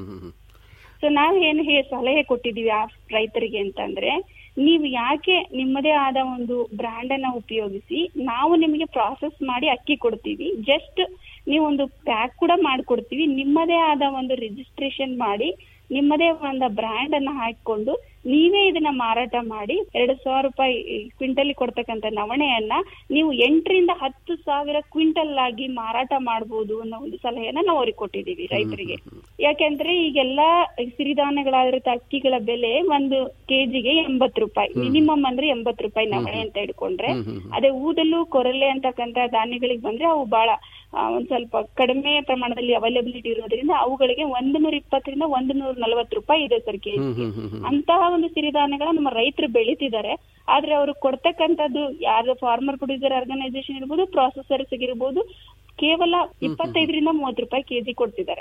Speaker 25: ಸೊ ನಾವು ಏನು ಹೇ ಸಲಹೆ ಕೊಟ್ಟಿದೀವಿ ಆ ರೈತರಿಗೆ ಅಂತಂದ್ರೆ ನೀವು ಯಾಕೆ ನಿಮ್ಮದೇ ಆದ ಒಂದು ಬ್ರ್ಯಾಂಡ್ ಅನ್ನ ಉಪಯೋಗಿಸಿ ನಾವು ನಿಮಗೆ ಪ್ರಾಸೆಸ್ ಮಾಡಿ ಅಕ್ಕಿ ಕೊಡ್ತೀವಿ ಜಸ್ಟ್ ನೀವು ಒಂದು ಪ್ಯಾಕ್ ಕೂಡ ಮಾಡ್ಕೊಡ್ತೀವಿ ನಿಮ್ಮದೇ ಆದ ಒಂದು ರಿಜಿಸ್ಟ್ರೇಷನ್ ಮಾಡಿ ನಿಮ್ಮದೇ ಒಂದು ಬ್ರ್ಯಾಂಡ್ ಅನ್ನ ಹಾಕೊಂಡು ನೀವೇ ಇದನ್ನ ಮಾರಾಟ ಮಾಡಿ ಎರಡು ಸಾವಿರ ರೂಪಾಯಿ ಕ್ವಿಂಟಲ್ ಕೊಡ್ತಕ್ಕಂತ ನವಣೆಯನ್ನ ನೀವು ಎಂಟರಿಂದ ಹತ್ತು ಸಾವಿರ ಕ್ವಿಂಟಲ್ ಆಗಿ ಮಾರಾಟ ಮಾಡಬಹುದು ಅನ್ನೋ ಒಂದು ಸಲಹೆಯನ್ನ ನಾವು ಅವ್ರಿಗೆ ಕೊಟ್ಟಿದೀವಿ ರೈತರಿಗೆ ಯಾಕೆಂದ್ರೆ ಈಗೆಲ್ಲಾ ಸಿರಿಧಾನ್ಯಗಳಾದ್ರತ ಅಕ್ಕಿಗಳ ಬೆಲೆ ಒಂದು ಕೆಜಿಗೆ ಎಂಬತ್ತು ರೂಪಾಯಿ ಮಿನಿಮಮ್ ಅಂದ್ರೆ ಎಂಬತ್ತು ರೂಪಾಯಿ ನವಣೆ ಅಂತ ಇಟ್ಕೊಂಡ್ರೆ ಅದೇ ಊದಲು ಕೊರಲೆ ಅಂತಕ್ಕಂತ ಧಾನ್ಯಗಳಿಗೆ ಬಂದ್ರೆ ಅವು ಬಹಳ ಆ, ಒಂದ್ ಸ್ವಲ್ಪ ಕಡಿಮೆ ಪ್ರಮಾಣದಲ್ಲಿ ಅವೈಲಬಿಲಿಟಿ ಇರೋದ್ರಿಂದ ಅವುಗಳಿಗೆ ಒಂದು ನೂರ ಇಪ್ಪತ್ತರಿಂದ ಒಂದು ನೂರ ನಲವತ್ತು ರೂಪಾಯಿ ಇದೆ ಸರ್ ಕೆಜಿ ಅಂತಹ ಒಂದು ಸಿರಿಧಾನ್ಯಗಳ ನಮ್ಮ ರೈತರು ಬೆಳೀತಿದ್ದಾರೆ ಆದ್ರೆ ಅವರು ಕೊಡ್ತಕ್ಕಂಥದ್ದು ಯಾರು ಫಾರ್ಮರ್ ಪ್ರೊಡ್ಯೂಸರ್ ಆರ್ಗನೈಸೇಷನ್ ಇರ್ಬೋದು ಪ್ರಾಸೆಸರ್ಸ್ ಇರ್ಬೋದು ಕೇವಲ ಇಪ್ಪತ್ತೈದರಿಂದ ಮೂವತ್ತು ರೂಪಾಯಿ ಕೆಜಿ ಕೊಡ್ತಿದ್ದಾರೆ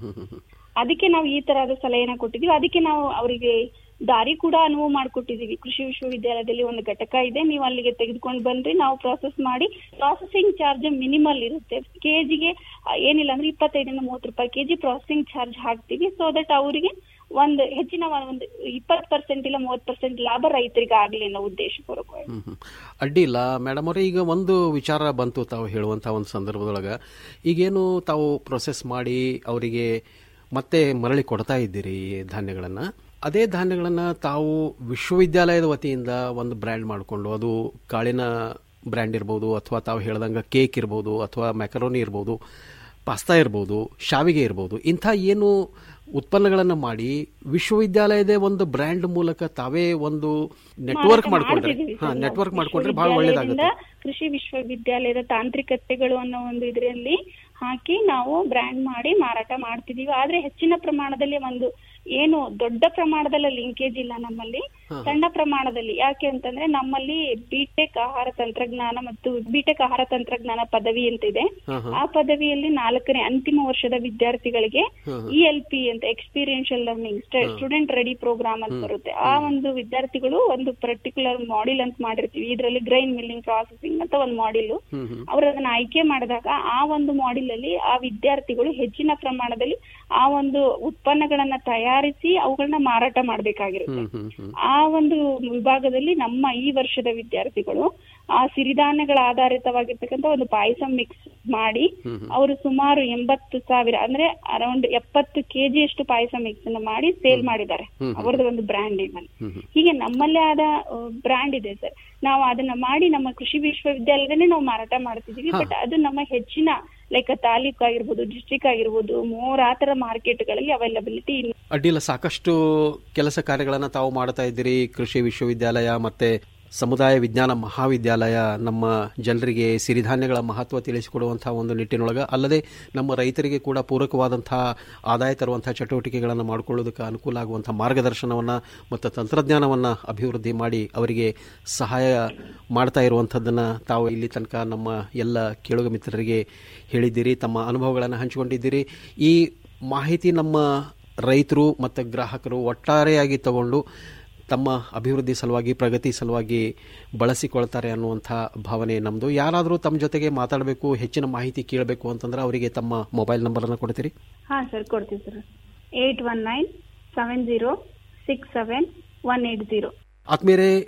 Speaker 25: ಅದಕ್ಕೆ ನಾವು ಈ ತರಹದ ಸಲಹೆನ ಕೊಟ್ಟಿದೀವಿ ಅದಕ್ಕೆ ನಾವು ಅವರಿಗೆ ದಾರಿ ಕೂಡ ಅನುವು ಮಾಡ್ಕೊಟ್ಟಿದೀವಿ ಕೃಷಿ ವಿಶ್ವವಿದ್ಯಾಲಯದಲ್ಲಿ ಒಂದು ಘಟಕ ಇದೆ ನೀವು ಅಲ್ಲಿಗೆ ತೆಗೆದುಕೊಂಡು ಬಂದ್ರೆ ನಾವು ಪ್ರಾಸೆಸ್ ಮಾಡಿ ಪ್ರಾಸೆಸಿಂಗ್ ಚಾರ್ಜ್ ಮಿನಿಮಲ್ ಇರುತ್ತೆ ಕೆಜಿಗೆ ಏನಿಲ್ಲ ಅಂದ್ರೆ ಇಪ್ಪತ್ತೈದರಿಂದ ಮೂವತ್ತು ರೂಪಾಯಿ ಕೆಜಿ ಪ್ರಾಸೆಸಿಂಗ್ ಚಾರ್ಜ್ ಹಾಕ್ತೀವಿ ಸೊ ದಟ್ ಅವರಿಗೆ ಒಂದು ಹೆಚ್ಚಿನ ಒಂದು ಇಪ್ಪತ್ತು ಪರ್ಸೆಂಟ್ ಇಲ್ಲ ಮೂವತ್ತು ಪರ್ಸೆಂಟ್ ಲಾಭ ರೈತರಿಗೆ ಆಗ್ಲಿ ಅನ್ನೋ ಉದ್ದೇಶಪೂರ್ವಕವಾಗಿ
Speaker 22: ಅಡ್ಡಿ ಇಲ್ಲ ಮೇಡಮ್ ಅವರೇ ಈಗ ಒಂದು ವಿಚಾರ ಬಂತು ತಾವು ಹೇಳುವಂಥ ಒಂದು ಸಂದರ್ಭದೊಳಗೆ ಈಗೇನು ತಾವು ಪ್ರೊಸೆಸ್ ಮಾಡಿ ಅವರಿಗೆ ಮತ್ತೆ ಮರಳಿ ಕೊಡ್ತಾ ಇದ್ದೀರಿ ಧಾನ್ಯಗಳನ್ನು ಅದೇ ಧಾನ್ಯಗಳನ್ನು ತಾವು ವಿಶ್ವವಿದ್ಯಾಲಯದ ವತಿಯಿಂದ ಒಂದು ಬ್ರ್ಯಾಂಡ್ ಮಾಡಿಕೊಂಡು ಅದು ಕಾಳಿನ ಬ್ರ್ಯಾಂಡ್ ಇರ್ಬೋದು ಅಥವಾ ತಾವು ಹೇಳ್ದಂಗೆ ಕೇಕ್ ಇರ್ಬೋದು ಅಥವಾ ಮ್ಯಾಕರೋನಿ ಇರ್ಬೋದು ಪಾಸ್ತಾ ಇರ್ಬೋದು ಶಾವಿಗೆ ಇರ್ಬೋದು ಇಂಥ ಏನು ಉತ್ಪನ್ನಗಳನ್ನು ಮಾಡಿ ವಿಶ್ವವಿದ್ಯಾಲಯದ ಒಂದು ಬ್ರ್ಯಾಂಡ್ ಮೂಲಕ ತಾವೇ ಒಂದು ನೆಟ್ವರ್ಕ್ ಮಾಡ್ಕೊಂಡ್ರೆ
Speaker 25: ಮಾಡ್ತಿದೀವಿ
Speaker 22: ಹಾ
Speaker 25: ಸರ್ ನಾವು.
Speaker 22: ನೆಟ್ವರ್ಕ್ ಮಾಡ್ಕೊಂಡ್ರೆ ಬಹಳ ಒಳ್ಳೇದಾಗುತ್ತೆ
Speaker 25: ವಿಶ್ವವಿದ್ಯಾಲಯದಿಂದ ಕೃಷಿ ವಿಶ್ವವಿದ್ಯಾಲಯದ ತಾಂತ್ರಿಕತೆಗಳು ಅನ್ನೋ ಒಂದು ಇದರಲ್ಲಿ ಹಾಕಿ ನಾವು ಬ್ರ್ಯಾಂಡ್ ಮಾಡಿ ಮಾರಾಟ ಮಾಡ್ತಿದೀವಿ ಆದ್ರೆ ಹೆಚ್ಚಿನ ಪ್ರಮಾಣದಲ್ಲಿ ಒಂದು ಏನು ದೊಡ್ಡ ಪ್ರಮಾಣದಲ್ಲಿ ಲಿಂಕೇಜ್ ಇಲ್ಲ ನಮ್ಮಲ್ಲಿ
Speaker 1: ಹಾ.
Speaker 25: ಸಣ್ಣ ಪ್ರಮಾಣದಲ್ಲಿ ಯಾಕೆ ಅಂತಂದ್ರೆ ನಮ್ಮಲ್ಲಿ ಬಿಟೆಕ್ ಆಹಾರ ತಂತ್ರಜ್ಞಾನ ಮತ್ತು ಬಿಟೆಕ್ ಆಹಾರ ತಂತ್ರಜ್ಞಾನ ಪದವಿ ಅಂತ ಇದೆ
Speaker 1: ಹಾ, ಹಾ.
Speaker 25: ಆ ಪದವಿಯಲ್ಲಿ ನಾಲ್ಕನೇ ಅಂತಿಮ ವರ್ಷದ ವಿದ್ಯಾರ್ಥಿಗಳಿಗೆ
Speaker 1: ಹಾ, ಹಾ.
Speaker 25: ಇ ಎಲ್ ಪಿ ಅಂತ experiential learning student ready program ಅಂತ ಬರುತ್ತೆ ಆ ಒಂದು ವಿದ್ಯಾರ್ಥಿಗಳು ಒಂದು ಪರ್ಟಿಕ್ಯುಲರ್ ಮಾಡೆಲ್ ಅಂತ ಮಾಡಿರ್ತೀವಿ ಇದರಲ್ಲಿ ಗ್ರೈನ್ ಮಿಲ್ಲಿಂಗ್ ಪ್ರಾಸೆಸಿಂಗ್ ಅಂತ ಒಂದು ಮಾಡೆಲ್ ಅವರು ಅದನ್ನ ಆಯ್ಕೆ ಮಾಡಿದಾಗ ಆ ಒಂದು ಮಾಡೆಲ್ ಅಲ್ಲಿ ಆ ವಿದ್ಯಾರ್ಥಿಗಳು ಹೆಚ್ಚಿನ ಪ್ರಮಾಣದಲ್ಲಿ ಆ ಒಂದು ಉತ್ಪನ್ನಗಳನ್ನ ತಯಾರಿಸಿ ಅವುಗಳನ್ನ ಮಾರಾಟ ಮಾಡಬೇಕಾಗಿರುತ್ತೆ ಆ ಒಂದು ವಿಭಾಗದಲ್ಲಿ ನಮ್ಮ ಈ ವರ್ಷದ ವಿದ್ಯಾರ್ಥಿಗಳು ಆ ಸಿರಿಧಾನ್ಯಗಳ ಆಧಾರಿತವಾಗಿರ್ತಕ್ಕಂಥ ಒಂದು ಪಾಯಸ ಮಿಕ್ಸ್ ಮಾಡಿ ಅವರು ಸುಮಾರು ಎಂಬತ್ತು ಸಾವಿರ ಅಂದ್ರೆ ಅರೌಂಡ್ ಎಪ್ಪತ್ತು ಕೆಜಿ ಅಷ್ಟು ಪಾಯಸ ಮಿಕ್ಸ್ ಅನ್ನು ಮಾಡಿ ಸೇಲ್ ಮಾಡಿದ್ದಾರೆ
Speaker 1: ಹ್ಮ್.
Speaker 25: ಅವರದ್ದು ಒಂದು ಬ್ರ್ಯಾಂಡ್ ನಲ್ಲಿ ಹೀಗೆ ನಮ್ಮಲ್ಲೇ ಆದ ಬ್ರ್ಯಾಂಡ್ ಇದೆ ಸರ್ ನಾವು ಅದನ್ನ ಮಾಡಿ ನಮ್ಮ ಕೃಷಿ ವಿಶ್ವವಿದ್ಯಾಲಯದಲ್ಲೇ ನಾವು ಮಾರಾಟ ಮಾಡ್ತಿದೀವಿ
Speaker 22: ಹಾ.
Speaker 25: ಬಟ್ ಅದು ನಮ್ಮ ಹೆಚ್ಚಿನ ಲೈಕ್ ತಾಲೂಕು ಆಗಿರ್ಬೋದು ಡಿಸ್ಟ್ರಿಕ್ಟ್ ಆಗಿರ್ಬೋದು ಮೂರ್ ಆ ತರ ಮಾರ್ಕೆಟ್ಗಳಲ್ಲಿ ಅವೈಲಬಿಲಿಟಿ ಇಲ್ಲ
Speaker 22: ಅಡ್ಡಿಲ್ಲ ಸಾಕಷ್ಟು ಕೆಲಸ ಕಾರ್ಯಗಳನ್ನು ತಾವು ಮಾಡ್ತಾ ಇದ್ದೀರಿ ಕೃಷಿ ವಿಶ್ವವಿದ್ಯಾಲಯ ಮತ್ತೆ ಸಮುದಾಯ ವಿಜ್ಞಾನ ಮಹಾವಿದ್ಯಾಲಯ ನಮ್ಮ ಜನರಿಗೆ ಸಿರಿಧಾನ್ಯಗಳ ಮಹತ್ವ ತಿಳಿಸಿಕೊಡುವಂತಹ ಒಂದು ನಿಟ್ಟಿನೊಳಗೆ ಅಲ್ಲದೆ ನಮ್ಮ ರೈತರಿಗೆ ಕೂಡ ಪೂರಕವಾದಂತಹ ಆದಾಯ ತರುವಂತಹ ಚಟುವಟಿಕೆಗಳನ್ನು ಮಾಡಿಕೊಳ್ಳೋದಕ್ಕೆ ಅನುಕೂಲ ಆಗುವಂತಹ ಮಾರ್ಗದರ್ಶನವನ್ನು ಮತ್ತು ತಂತ್ರಜ್ಞಾನವನ್ನು ಅಭಿವೃದ್ಧಿ ಮಾಡಿ ಅವರಿಗೆ ಸಹಾಯ ಮಾಡ್ತಾ ಇರುವಂಥದ್ದನ್ನು ತಾವು ಇಲ್ಲಿ ತನಕ ನಮ್ಮ ಎಲ್ಲ ಕೇಳುಗ ಮಿತ್ರರಿಗೆ ಹೇಳಿದ್ದೀರಿ ತಮ್ಮ ಅನುಭವಗಳನ್ನು ಹಂಚಿಕೊಂಡಿದ್ದೀರಿ ಈ ಮಾಹಿತಿ ನಮ್ಮ ರೈತರು ಮತ್ತು ಗ್ರಾಹಕರು ಒಟ್ಟಾರೆಯಾಗಿ ತಗೊಂಡು ತಮ್ಮ ಅಭಿವೃದ್ಧಿ ಸಲುವಾಗಿ ಪ್ರಗತಿ ಸಲುವಾಗಿ ಬಳಸಿಕೊಳ್ತಾರೆ ಅನ್ನುವಂಥ ಭಾವನೆ ನಮ್ಮದು ಯಾರಾದರೂ ತಮ್ಮ ಜೊತೆಗೆ ಮಾತಾಡಬೇಕು ಹೆಚ್ಚಿನ ಮಾಹಿತಿ ಕೇಳಬೇಕು ಅಂತಂದ್ರೆ ಅವರಿಗೆ ತಮ್ಮ ಮೊಬೈಲ್ ನಂಬರನ್ನು ಕೊಡ್ತೀರಿ
Speaker 25: ಹಾ ಸರ್ ಕೊಡ್ತೀವಿ sir eight one nine seven zero six seven one eight zero
Speaker 22: ಆತ್ಮೀಯರೇ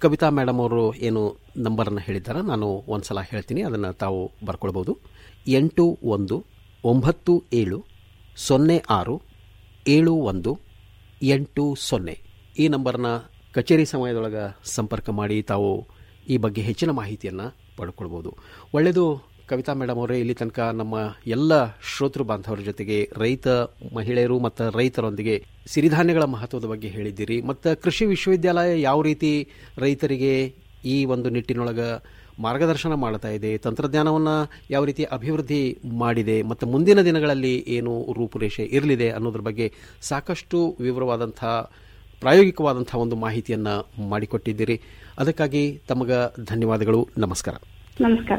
Speaker 22: ಕವಿತಾ ಮೇಡಮ್ ಅವರು ಏನು ನಂಬರನ್ನು ಹೇಳಿದ್ದಾರೆ ನಾನು ಒಂದ್ಸಲ ಹೇಳ್ತೀನಿ ಅದನ್ನು ತಾವು ಬರ್ಕೊಳ್ಬೋದು ಎಂಟು ಒಂದು ಒಂಬತ್ತು ಏಳು ಸೊನ್ನೆ ಆರು ಏಳು ಒಂದು ಎಂಟು ಸೊನ್ನೆ ಈ ನಂಬರ್ನ ಕಚೇರಿ ಸಮಯದೊಳಗೆ ಸಂಪರ್ಕ ಮಾಡಿ ತಾವು ಈ ಬಗ್ಗೆ ಹೆಚ್ಚಿನ ಮಾಹಿತಿಯನ್ನು ಪಡ್ಕೊಳ್ಬೋದು ಒಳ್ಳೆಯದು ಕವಿತಾ ಮೇಡಮ್ ಅವರೇ ಇಲ್ಲಿ ತನಕ ನಮ್ಮ ಎಲ್ಲ ಶ್ರೋತೃ ಬಾಂಧವರ ಜೊತೆಗೆ ರೈತ ಮಹಿಳೆಯರು ಮತ್ತು ರೈತರೊಂದಿಗೆ ಸಿರಿಧಾನ್ಯಗಳ ಮಹತ್ವದ ಬಗ್ಗೆ ಹೇಳಿದ್ದೀರಿ ಮತ್ತು ಕೃಷಿ ವಿಶ್ವವಿದ್ಯಾಲಯ ಯಾವ ರೀತಿ ರೈತರಿಗೆ ಈ ಒಂದು ನಿಟ್ಟಿನೊಳಗೆ ಮಾರ್ಗದರ್ಶನ ಮಾಡ್ತಾ ಇದೆ ತಂತ್ರಜ್ಞಾನವನ್ನು ಯಾವ ರೀತಿ ಅಭಿವೃದ್ಧಿ ಮಾಡಿದೆ ಮತ್ತು ಮುಂದಿನ ದಿನಗಳಲ್ಲಿ ಏನು ರೂಪುರೇಷೆ ಇರಲಿದೆ ಅನ್ನೋದ್ರ ಬಗ್ಗೆ ಸಾಕಷ್ಟು ವಿವರವಾದಂಥ ಪ್ರಾಯೋಗಿಕವಾದಂಥ ಒಂದು ಮಾಹಿತಿಯನ್ನು ಮಾಡಿಕೊಟ್ಟಿದ್ದೀರಿ ಅದಕ್ಕಾಗಿ ತಮಗ ಧನ್ಯವಾದಗಳು ನಮಸ್ಕಾರ
Speaker 25: ನಮಸ್ಕಾರ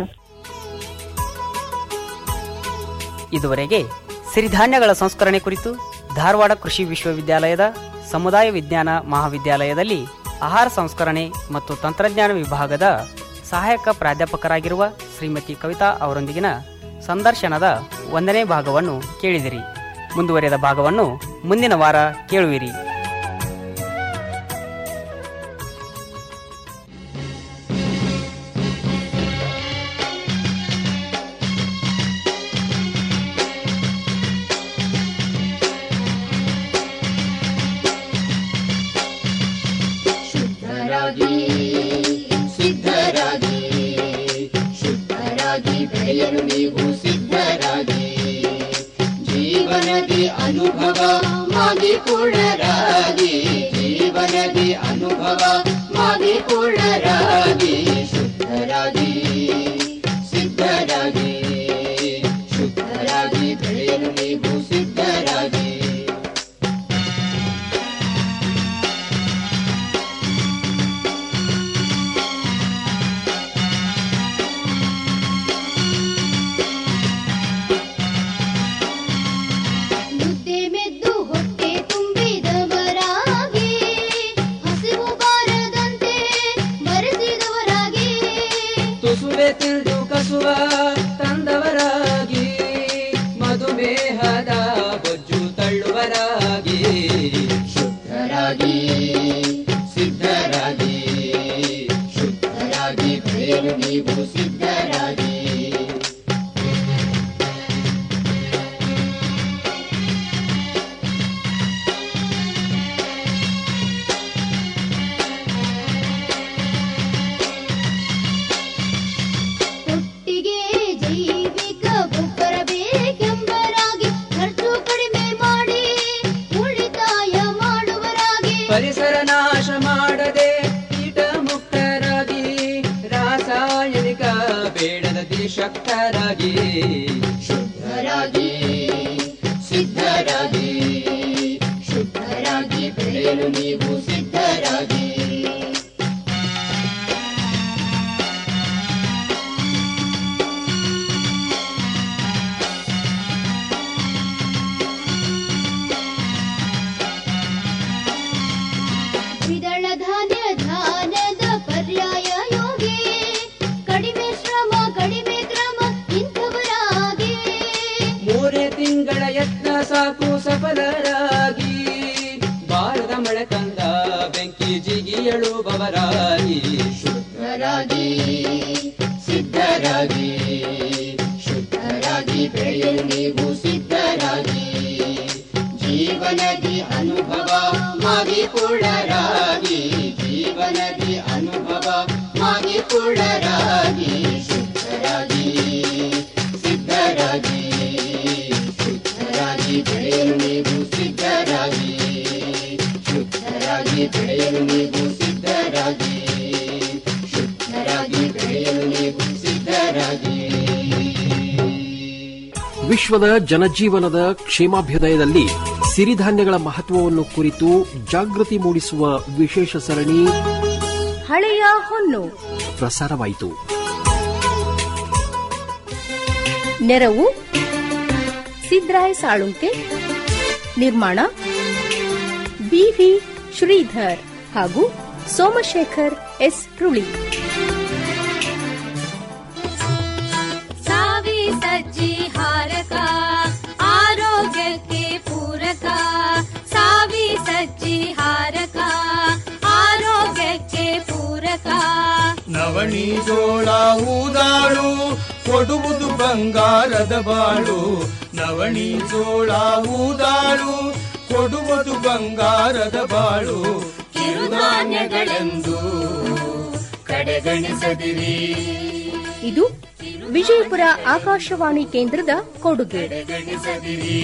Speaker 24: ಇದುವರೆಗೆ ಸಿರಿಧಾನ್ಯಗಳ ಸಂಸ್ಕರಣೆ ಕುರಿತು ಧಾರವಾಡ ಕೃಷಿ ವಿಶ್ವವಿದ್ಯಾಲಯದ ಸಮುದಾಯ ವಿಜ್ಞಾನ ಮಹಾವಿದ್ಯಾಲಯದಲ್ಲಿ ಆಹಾರ ಸಂಸ್ಕರಣೆ ಮತ್ತು ತಂತ್ರಜ್ಞಾನ ವಿಭಾಗದ ಸಹಾಯಕ ಪ್ರಾಧ್ಯಾಪಕರಾಗಿರುವ ಶ್ರೀಮತಿ ಕವಿತಾ ಅವರೊಂದಿಗಿನ ಸಂದರ್ಶನದ ಒಂದನೇ ಭಾಗವನ್ನು ಕೇಳಿದಿರಿ ಮುಂದುವರೆದ ಭಾಗವನ್ನು ಮುಂದಿನ ವಾರ ಕೇಳುವಿರಿ
Speaker 2: ಶುದ್ಧರಾಗಿ ಸಿದ್ಧರಾಗಿ ಶುದ್ಧರಾಗಿ ಬೆಳೆಯಲು ನೀವು ಸಿದ್ಧರಾಗಿ ಜೀವನದಿ ಅನುಭವ ಮಾಗಿಕೊಳ್ಳರಾಗಿ ಜೀವನದಿ ಅನುಭವ ಮಾಗಿಕೊಳ್ಳರಾಗಿ ಶುದ್ಧರಾಗಿ ಸಿದ್ಧರಾಗಿ ಶುದ್ಧರಾಗಿ ಬೆಳೆಯಲು ನೀವು ಸಿದ್ಧರಾಗಿ
Speaker 1: ಮುದ್ದೆ ಮೆದ್ದು ಹೊಟ್ಟೆ ತುಂಬಿದವರಾಗಿ ಹಸಿವು ಬಾರದಂತೆ ಬರೆಸಿದವರಾಗಿ
Speaker 4: ತುಸುವೆ ತಿಳಿದು ಕಸುವ ತಂದವರಾಗಿ ಮಧುಮೇಹದ ಬೊಜ್ಜು ತಳ್ಳುವರಾಗಿ
Speaker 2: ಶುದ್ಧರಾಗಿ ಸಿದ್ಧರಾಗಿ ಶುದ್ಧರಾಗಿ ಬೆಳೆಯಲು ನೀವು ಸಿದ್ಧರಾಗಿ
Speaker 1: ಒಟ್ಟಿಗೆ ಜೈವಿಕ ಗೊಬ್ಬರ ಬೇಕೆಂಬರಾಗಿ ಖರ್ಚು ಕಡಿಮೆ ಮಾಡಿ ಉಳಿತಾಯ ಮಾಡುವರಾಗಿ
Speaker 4: ಪರಿಸರ ನಾಶ ಮಾಡದೆ ಕೀಟ ಮುಕ್ತರಾಗಿ ರಾಸಾಯನಿಕ ಬೇಡದ ಶಕ್ತರಾಗಿ
Speaker 2: ಶುದ್ಧರಾಗಿ ಸಿದ್ಧರಾಗಿ ಶುದ್ಧರಾಗಿ ಬೆಳೆಯಲು ನೀವು ಸಿದ್ಧರಾಗಿ
Speaker 1: ದ್ವಿದಳ ಧಾನ್ಯ ಧಾನ್ಯದ ಪರ್ಯಾಯ ಯೋಗಿ ಕಡಿಮೆ ಶ್ರಮ ಕಡಿಮೆ ಕ್ರಮ ಇಂಥವರಾಗಿ
Speaker 4: ಮೂರೇ ತಿಂಗಳ ಯತ್ನ ಸಾಕು ಸಫಲರಾಗಿ ಬಾರದ ಮಳೆ ತಂದ ಬೆಂಕಿ ಜಿಗಿಯಳುವವರಾಗಿ
Speaker 2: ಶುದ್ಧರಾಗಿ ಸಿದ್ಧರಾಗಿ ಶುದ್ಧರಾಗಿ ಬೆಳೆಯಲು ನೀವು ಸಿದ್ಧರಾಗಿ ಜೀವನದಿ ಅನುಭವ ಮಾಗಿಕೊಳ್ಳರಾಗಿ ಜೀವನದಿ ಅನುಭವ ಮಾಗಿಕೊಳ್ಳರಾಗಿ ಶುದ್ಧರಾಗಿ ಸಿದ್ಧರಾಗಿ ಶುದ್ಧರಾಗಿ ಬೆಳೆಯಲು ನೀವು ಸಿದ್ಧರಾಗಿ ಶುದ್ಧರಾಗಿ ಬೆಳೆಯಲು ನೀವು ಸಿದ್ಧರಾಗಿ ಶುದ್ಧರಾಗಿ ಬೆಳೆಯಲು ನೀವು ಸಿದ್ಧರಾಗಿ
Speaker 22: ವಿಶ್ವದ ಜನಜೀವನದ ಕ್ಷೇಮಾಭ್ಯುದಯದಲ್ಲಿ ಸಿರಿಧಾನ್ಯಗಳ ಮಹತ್ವವನ್ನು ಕುರಿತು ಜಾಗೃತಿ ಮೂಡಿಸುವ ವಿಶೇಷ ಸರಣಿ
Speaker 23: ಹಳೆಯ ಹೊನ್ನು
Speaker 22: ಪ್ರಸಾರವಾಯಿತು
Speaker 23: ನೆರವು ಸಿದ್ರಾಯ್ ಸಾಳುಂಕೆ ನಿರ್ಮಾಣ ಬಿವಿ ಶ್ರೀಧರ್ ಹಾಗೂ ಸೋಮಶೇಖರ್ ಎಸ್ ರುಳಿ
Speaker 5: ಸಾವಿ ಸಜ್ಜಿ ಹಾರಕ ಆರೋಗ್ಯಕ್ಕೆ ಪೂರಕ ಸಾವಿ ಸಜ್ಜಿ ಹಾರಕ ಆರೋಗ್ಯಕ್ಕೆ ಪೂರಕ ಹಾರಕ
Speaker 21: ನವಣಿ ಜೋಳ ಊದಾಳು ಕೊಡುವುದು ಬಂಗಾರದ ಬಾಳು ನವಣಿ ಜೋಳ ಊದಾಳು ಕೊಡುವುದು ಬಂಗಾರದ ಬಾಳು ಕಿರುಧಾನ್ಯಗಳೆಂದು ಕಡೆಗಣಿಸದಿರಿ
Speaker 23: ಇದು ವಿಜಯಪುರ ಆಕಾಶವಾಣಿ ಕೇಂದ್ರದ ಕೊಡುಗೆ
Speaker 21: ಕಡೆಗಣಿಸದಿರಿ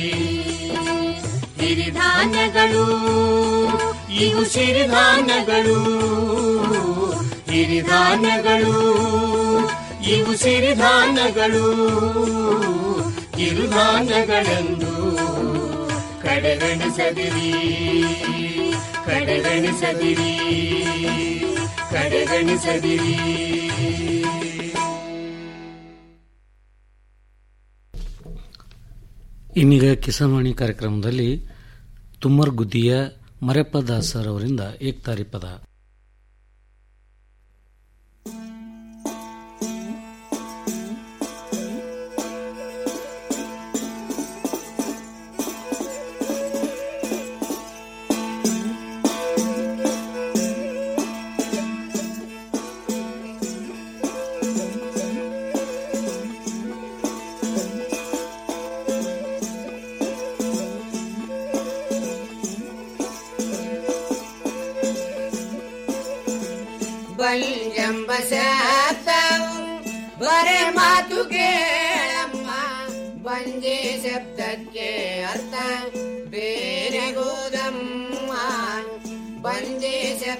Speaker 21: ಹಿರಿಧಾನ್ಯಗಳು ಇವು ಸಿರಿಧಾನ್ಯಗಳು ಹಿರಿಧಾನ್ಯಗಳು ಇವು ಸಿರಿಧಾನ್ಯಗಳು ಕಿರುಧಾನ್ಯಗಳೆಂದು ಕಡೆಗಣಿಸದಿರಿ ಕಡೆಗಣಿಸದಿರಿ ಕಡೆಗಣಿಸದಿರಿ
Speaker 7: ಇನ್ನೀಗ ಕಿಸಾನ್ವಾಣಿ ಕಾರ್ಯಕ್ರಮದಲ್ಲಿ ತುಮ್ಮರ್ ಗುದ್ದಿಯ ಮರೆಪ್ಪ ದಾಸರ್ ಅವರಿಂದ ಏಕ್ತಾರಿ ಪದ
Speaker 2: ಬಂಜಂಬ ಶಬ್ದವು ಬರೆ ಮಾತು ಕೇಳಮ್ಮ ಬಂಜೆ ಶಬ್ದಕ್ಕೆ ಅರ್ಥ ಬೇರೆ ಗೋದಮ್ಮ ಬಂಜೆ ಶಬ್ದ